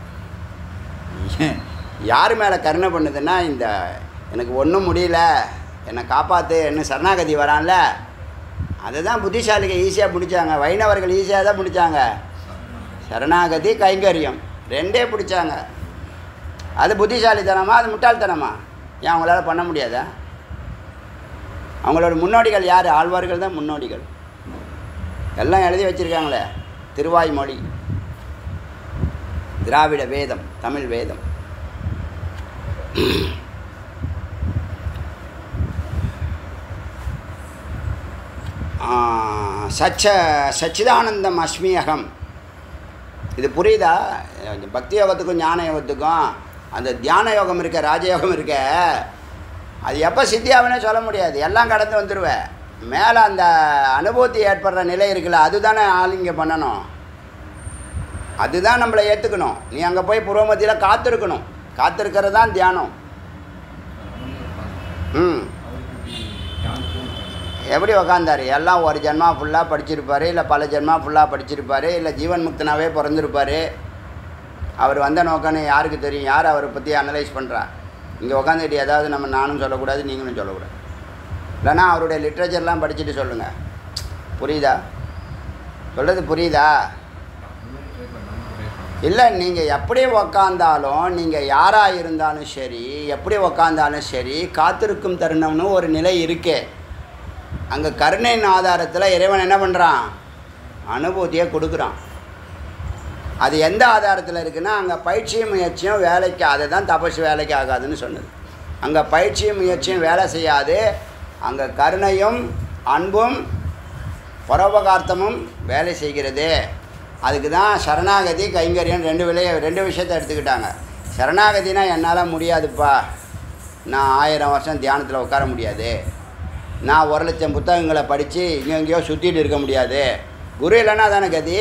யார் மேலே கருணை பண்ணுதுன்னா இந்த எனக்கு ஒன்றும் முடியல என்னை காப்பாற்று என்ன சரணாகதி வரான்ல அதை தான் புத்திசாலிக ஈஸியாக பிடிச்சாங்க வைணவர்கள் ஈஸியாக தான் பிடிச்சாங்க சரணாகதி கைங்கரியம் ரெண்டே பிடிச்சாங்க அது புத்திசாலித்தனமா அது முட்டாள்தனமா ஏன் அவங்களால பண்ண முடியாதா அவங்களோட முன்னோடிகள் யார் ஆழ்வார்கள் தான் முன்னோடிகள் எல்லாம் எழுதி வச்சுருக்காங்களே திருவாய்மொழி திராவிட வேதம் தமிழ் வேதம் ஆ, சச்ச சச்சிதானந்தம் அஸ்மி அகம் இது புரியுதா இந்த பக்தி யோகத்துக்கும் ஞான யோகத்துக்கும் அந்த தியான யோகம் இருக்க ராஜயோகம் இருக்க அது எப்போ சித்தியாகனே சொல்ல முடியாது எல்லாம் கடந்து வந்துடுவேன் மேலே அந்த அனுபூதி ஏற்படுற நிலை இருக்குல்ல அதுதானே ஆளுங்க பண்ணணும் அதுதான் நம்மளை ஏற்றுக்கணும் நீ அங்கே போய் புரோமத்தியில் காத்திருக்கணும் காத்திருக்கிறது தான் தியானம் ம் எப்படி உக்காந்தாரு எல்லாம் ஒரு ஜென்மா ஃபுல்லாக படிச்சிருப்பார் இல்லை பல ஜென்மா ஃபுல்லாக படிச்சிருப்பார் இல்லை ஜீவன் முக்தனாவே பிறந்திருப்பார் அவர் வந்த நோக்கம்னு யாருக்கு தெரியும் யார் அவரை பற்றி அனலைஸ் பண்ணுறா இங்கே உக்காந்துட்டு ஏதாவது நம்ம நானும் சொல்லக்கூடாது நீங்களும் சொல்லக்கூடாது இல்லைன்னா அவருடைய லிட்ரேச்சர்லாம் படிச்சுட்டு சொல்லுங்கள் புரியுதா சொல்கிறது புரியுதா இல்லை நீங்கள் எப்படி உக்காந்தாலும் நீங்கள் யாராக இருந்தாலும் சரி எப்படி உக்காந்தாலும் சரி காத்திருக்கும் தருணம்னு ஒரு நிலை இருக்கே அங்கே கருணையின் ஆதாரத்தில் இறைவன் என்ன பண்ணுறான் அனுபூதியை கொடுக்குறான் அது எந்த ஆதாரத்தில் இருக்குன்னா அங்கே பயிற்சியும் முயற்சியும் வேலைக்கு அதை தான் தபசு வேலைக்கு ஆகாதுன்னு சொன்னது அங்கே பயிற்சியும் முயற்சியும் வேலை செய்யாது அங்கே கருணையும் அன்பும் பரோபகார்த்தமும் வேலை செய்கிறது அதுக்கு தான் சரணாகதி கைங்கரியம் ரெண்டு விலைய ரெண்டு விஷயத்தை எடுத்துக்கிட்டாங்க சரணாகதினா என்னால் முடியாதுப்பா நான் ஆயிரம் வருஷம் தியானத்தில் உட்கார முடியாது நான் ஒரு லட்சம் புத்தகங்களை படித்து இங்கெங்கேயோ சுற்றிட்டு இருக்க முடியாது குரு இல்லைன்னா தானே கதி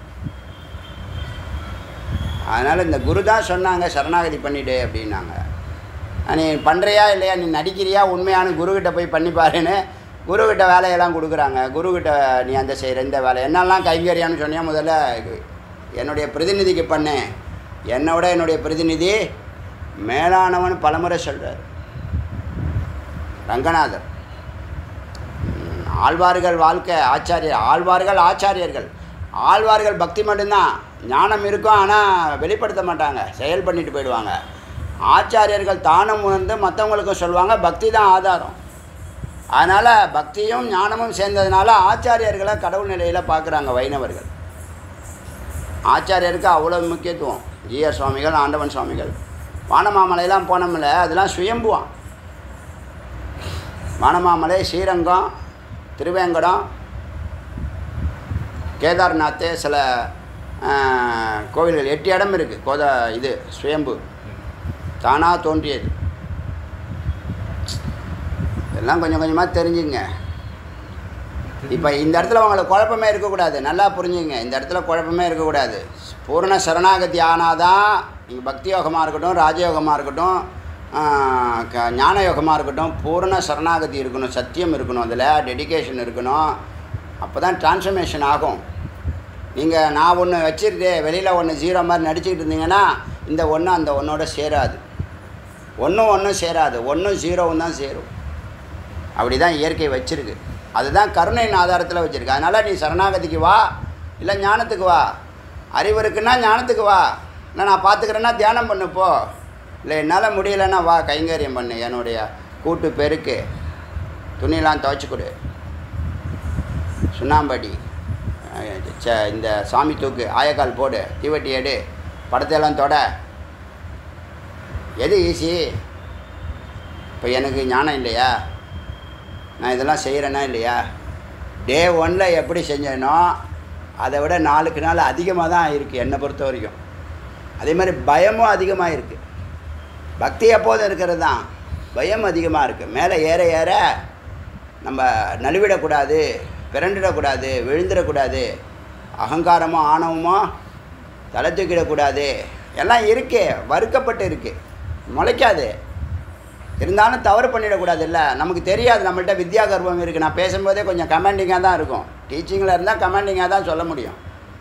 அதனால் இந்த குரு தான் சொன்னாங்க சரணாகதி பண்ணிவிடு அப்படின்னாங்க நீ பண்ணுறியா இல்லையா நீ நடிக்கிறியா உண்மையான குருக்கிட்ட போய் பண்ணி பாருன்னு குருக்கிட்ட வேலையெல்லாம் கொடுக்குறாங்க குருக்கிட்ட நீ அந்த செய்கிற இந்த வேலை என்னெல்லாம் கைங்கரியான்னு சொன்னியா முதல்ல என்னுடைய பிரதிநிதிக்கு பண்ணேன் என்னை விட என்னுடைய பிரதிநிதி மேலானவன் பலமுறை சொல்கிறார் ரங்கநாதர் ம், ஆழ்வார்கள் வாழ்க்கை ஆச்சாரியர் ஆழ்வார்கள் ஆச்சாரியர்கள் ஆழ்வார்கள் பக்தி மட்டும்தான் ஞானம் இருக்கும் ஆனால் வெளிப்படுத்த மாட்டாங்க செயல் பண்ணிட்டு போயிடுவாங்க ஆச்சாரியர்கள் தானும் உணர்ந்து மற்றவங்களுக்கும் சொல்லுவாங்க பக்தி தான் ஆதாரம் அதனால் பக்தியும் ஞானமும் சேர்ந்ததுனால ஆச்சாரியர்களை கடவுள் நிலையில் பார்க்குறாங்க வைணவர்கள் ஆச்சாரியருக்கு அவ்வளோ முக்கியத்துவம் ஜிஆர் சுவாமிகள் ஆண்டவன் சுவாமிகள் வானமாமலையெல்லாம் போனோம்ல அதெல்லாம் சுயம்புவான் வானமாமலை ஸ்ரீரங்கம் திருவேங்கடம் கேதார்நாத்து சில ஆஹ், கோவில்கள் எட்டு இடம் இருக்குது கோத இது சுயம்பு தானாக தோன்றியது எல்லாம் கொஞ்சம் கொஞ்சமாக தெரிஞ்சுங்க இப்போ இந்த இடத்துல உங்களுக்கு குழப்பமே இருக்கக்கூடாது நல்லா புரிஞ்சுங்க இந்த இடத்துல குழப்பமே இருக்கக்கூடாது பூரண சரணாகதி ஆனாதான் நீங்கள் பக்தி யோகமாக இருக்கட்டும் ராஜயோகமாக இருக்கட்டும் ஆஹ், க- ஞான யோகமாக இருக்கட்டும் பூரண சரணாகதி இருக்கணும் சத்தியம் இருக்கணும் அதில் டெடிகேஷன் இருக்கணும் அப்போ தான் டிரான்ஸ்ஃபர்மேஷன் ஆகும் நீங்கள் நான் ஒன்று வச்சுருட்டு வெளியில் ஒன்று ஜீரோ மாதிரி நடிச்சுக்கிட்டு இருந்தீங்கன்னா இந்த ஒன்று அந்த ஒன்றோட சேராது ஒன்றும் ஒன்றும் சேராது ஒன்றும் ஜீரோவும் தான் சேரும் அப்படி தான் இயற்கை வச்சிருக்கு அதுதான் கருணையின் ஆதாரத்தில் வச்சுருக்கு அதனால் நீ சரணாகதிக்கு வா இல்லை ஞானத்துக்கு வா அறிவு இருக்குன்னா ஞானத்துக்கு வா இல்லை நான் பார்த்துக்கிறேன்னா தியானம் பண்ணு போ இல்லை என்னால் முடியலன்னா வா கைங்கரியம் பண்ணு என்னுடைய கூட்டு பெருக்கு துணியெல்லாம் துவைச்சி கொடு சுண்ணாம்படி அஹ், ச- இந்த சாமி தூக்கு ஆயக்கால் போடு தீவட்டி எடு படத்தையெல்லாம் தொட எது ஈஸி இப்போ எனக்கு ஞானம் இல்லையா நான் இதெல்லாம் செய்கிறேனா இல்லையா டே ஒன்னில் எப்படி செஞ்சேனோ அதை விட நாளுக்கு நாள் அதிகமாக தான் இருக்குது என்னை பொறுத்த வரைக்கும் அதே மாதிரி பயமும் அதிகமாக இருக்குது பக்தி எப்போதும் இருக்கிறது தான் பயம் அதிகமாக இருக்குது மேலே ஏற ஏற நம்ம நழுவிடக்கூடாது பிறண்டிடக்கூடாது விழுந்துடக்கூடாது அகங்காரமோ ஆணவமோ தலை தூக்கிடக்கூடாது எல்லாம் இருக்கே வறுக்கப்பட்டு இருக்குது முளைக்காது இருந்தாலும் தவறு பண்ணிடக்கூடாது இல்லை நமக்கு தெரியாது நம்மள்ட்ட வித்யா கர்வம் இருக்குது நான் பேசும்போதே கொஞ்சம் கமெண்டிங்காக தான் இருக்கும் டீச்சிங்கில் இருந்தால் கமெண்டிங்காக தான் சொல்ல முடியும்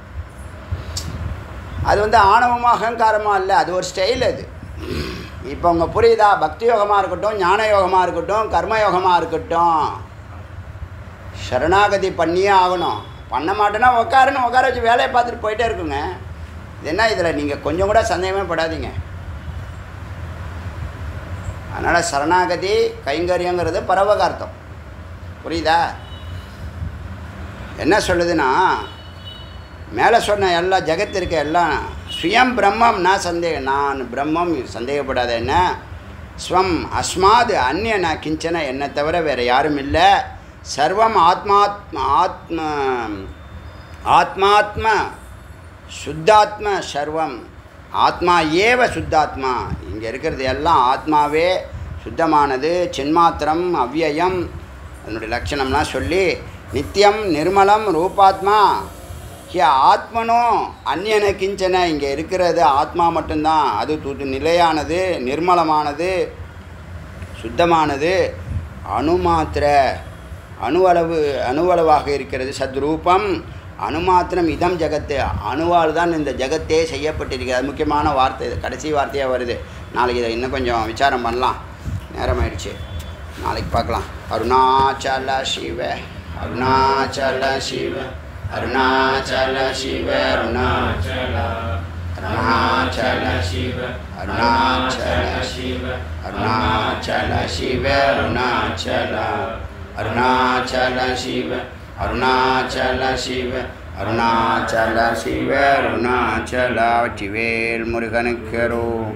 அது வந்து ஆணவமோ அகங்காரமோ இல்லை அது ஒரு ஸ்டைல் அது இப்போ உங்க புரியுதா பக்தி யோகமாக இருக்கட்டும் ஞான யோகமாக இருக்கட்டும் கர்ம யோகமாக இருக்கட்டும் சரணாகதி பண்ணியே ஆகணும் பண்ண மாட்டேன்னா உட்காருன்னு உட்கார வச்சு வேலையை பார்த்துட்டு போயிட்டே இருக்குங்க இது என்ன இதில் நீங்கள் கொஞ்சம் கூட சந்தேகமே படாதீங்க அதனால் சரணாகதி கைங்கரியங்கிறது பரவகார்த்தம் புரியுதா என்ன சொல்லுதுன்னா மேலே சொன்ன எல்லா ஜெகத்து இருக்க எல்லாம் சுயம் பிரம்மம் நான் சந்தேகம் நான் பிரம்மம் சந்தேகப்படாத என்ன ஸ்வம் அஸ்மாது அந்நிய நான் கிஞ்சன என்னை தவிர வேறு யாரும் இல்லை சர்வம் ஆத்மாத்ம ஆத்ம ஆத்மாத்ம சுத்தாத்ம சர்வம் ஆத்மா ஏவ சுத்தாத்மா இங்கே இருக்கிறது எல்லாம் ஆத்மாவே சுத்தமானது சின்மாத்திரம் அவ்யயம் அதனுடைய லட்சணம்லாம் சொல்லி நித்தியம் நிர்மலம் ரூபாத்மா ஹிய ஆத்மனோ அந்நியன கிஞ்சன இங்கே இருக்கிறது ஆத்மா மட்டும்தான் அது து நிலையானது நிர்மலமானது சுத்தமானது அணுமாத்திர அணுவளவு அணுவளவாக இருக்கிறது சத்ரூபம் அணுமாத்திரம் இதம் ஜகத்து அணுவால் தான் இந்த ஜகத்தே செய்யப்பட்டிருக்கிறது அது முக்கியமான வார்த்தை இது கடைசி வார்த்தையாக வருது நாளைக்கு இதை இன்னும் கொஞ்சம் விசாரம் பண்ணலாம் நேரம் ஆயிடுச்சு நாளைக்கு பார்க்கலாம் அருணாச்சல சிவ அருணாச்சல சிவ அருணாச்சல சிவ அருணாச்சல அருணாச்சல சிவ அருணாச்சல சிவ அருணாச்சல சிவ அருணாச்சல அருணாச்சல சிவ அருணாச்சல சிவ அருணாச்சல சிவ அருணாச்சல வெற்றிவேல் முருகனுக்கு அருள்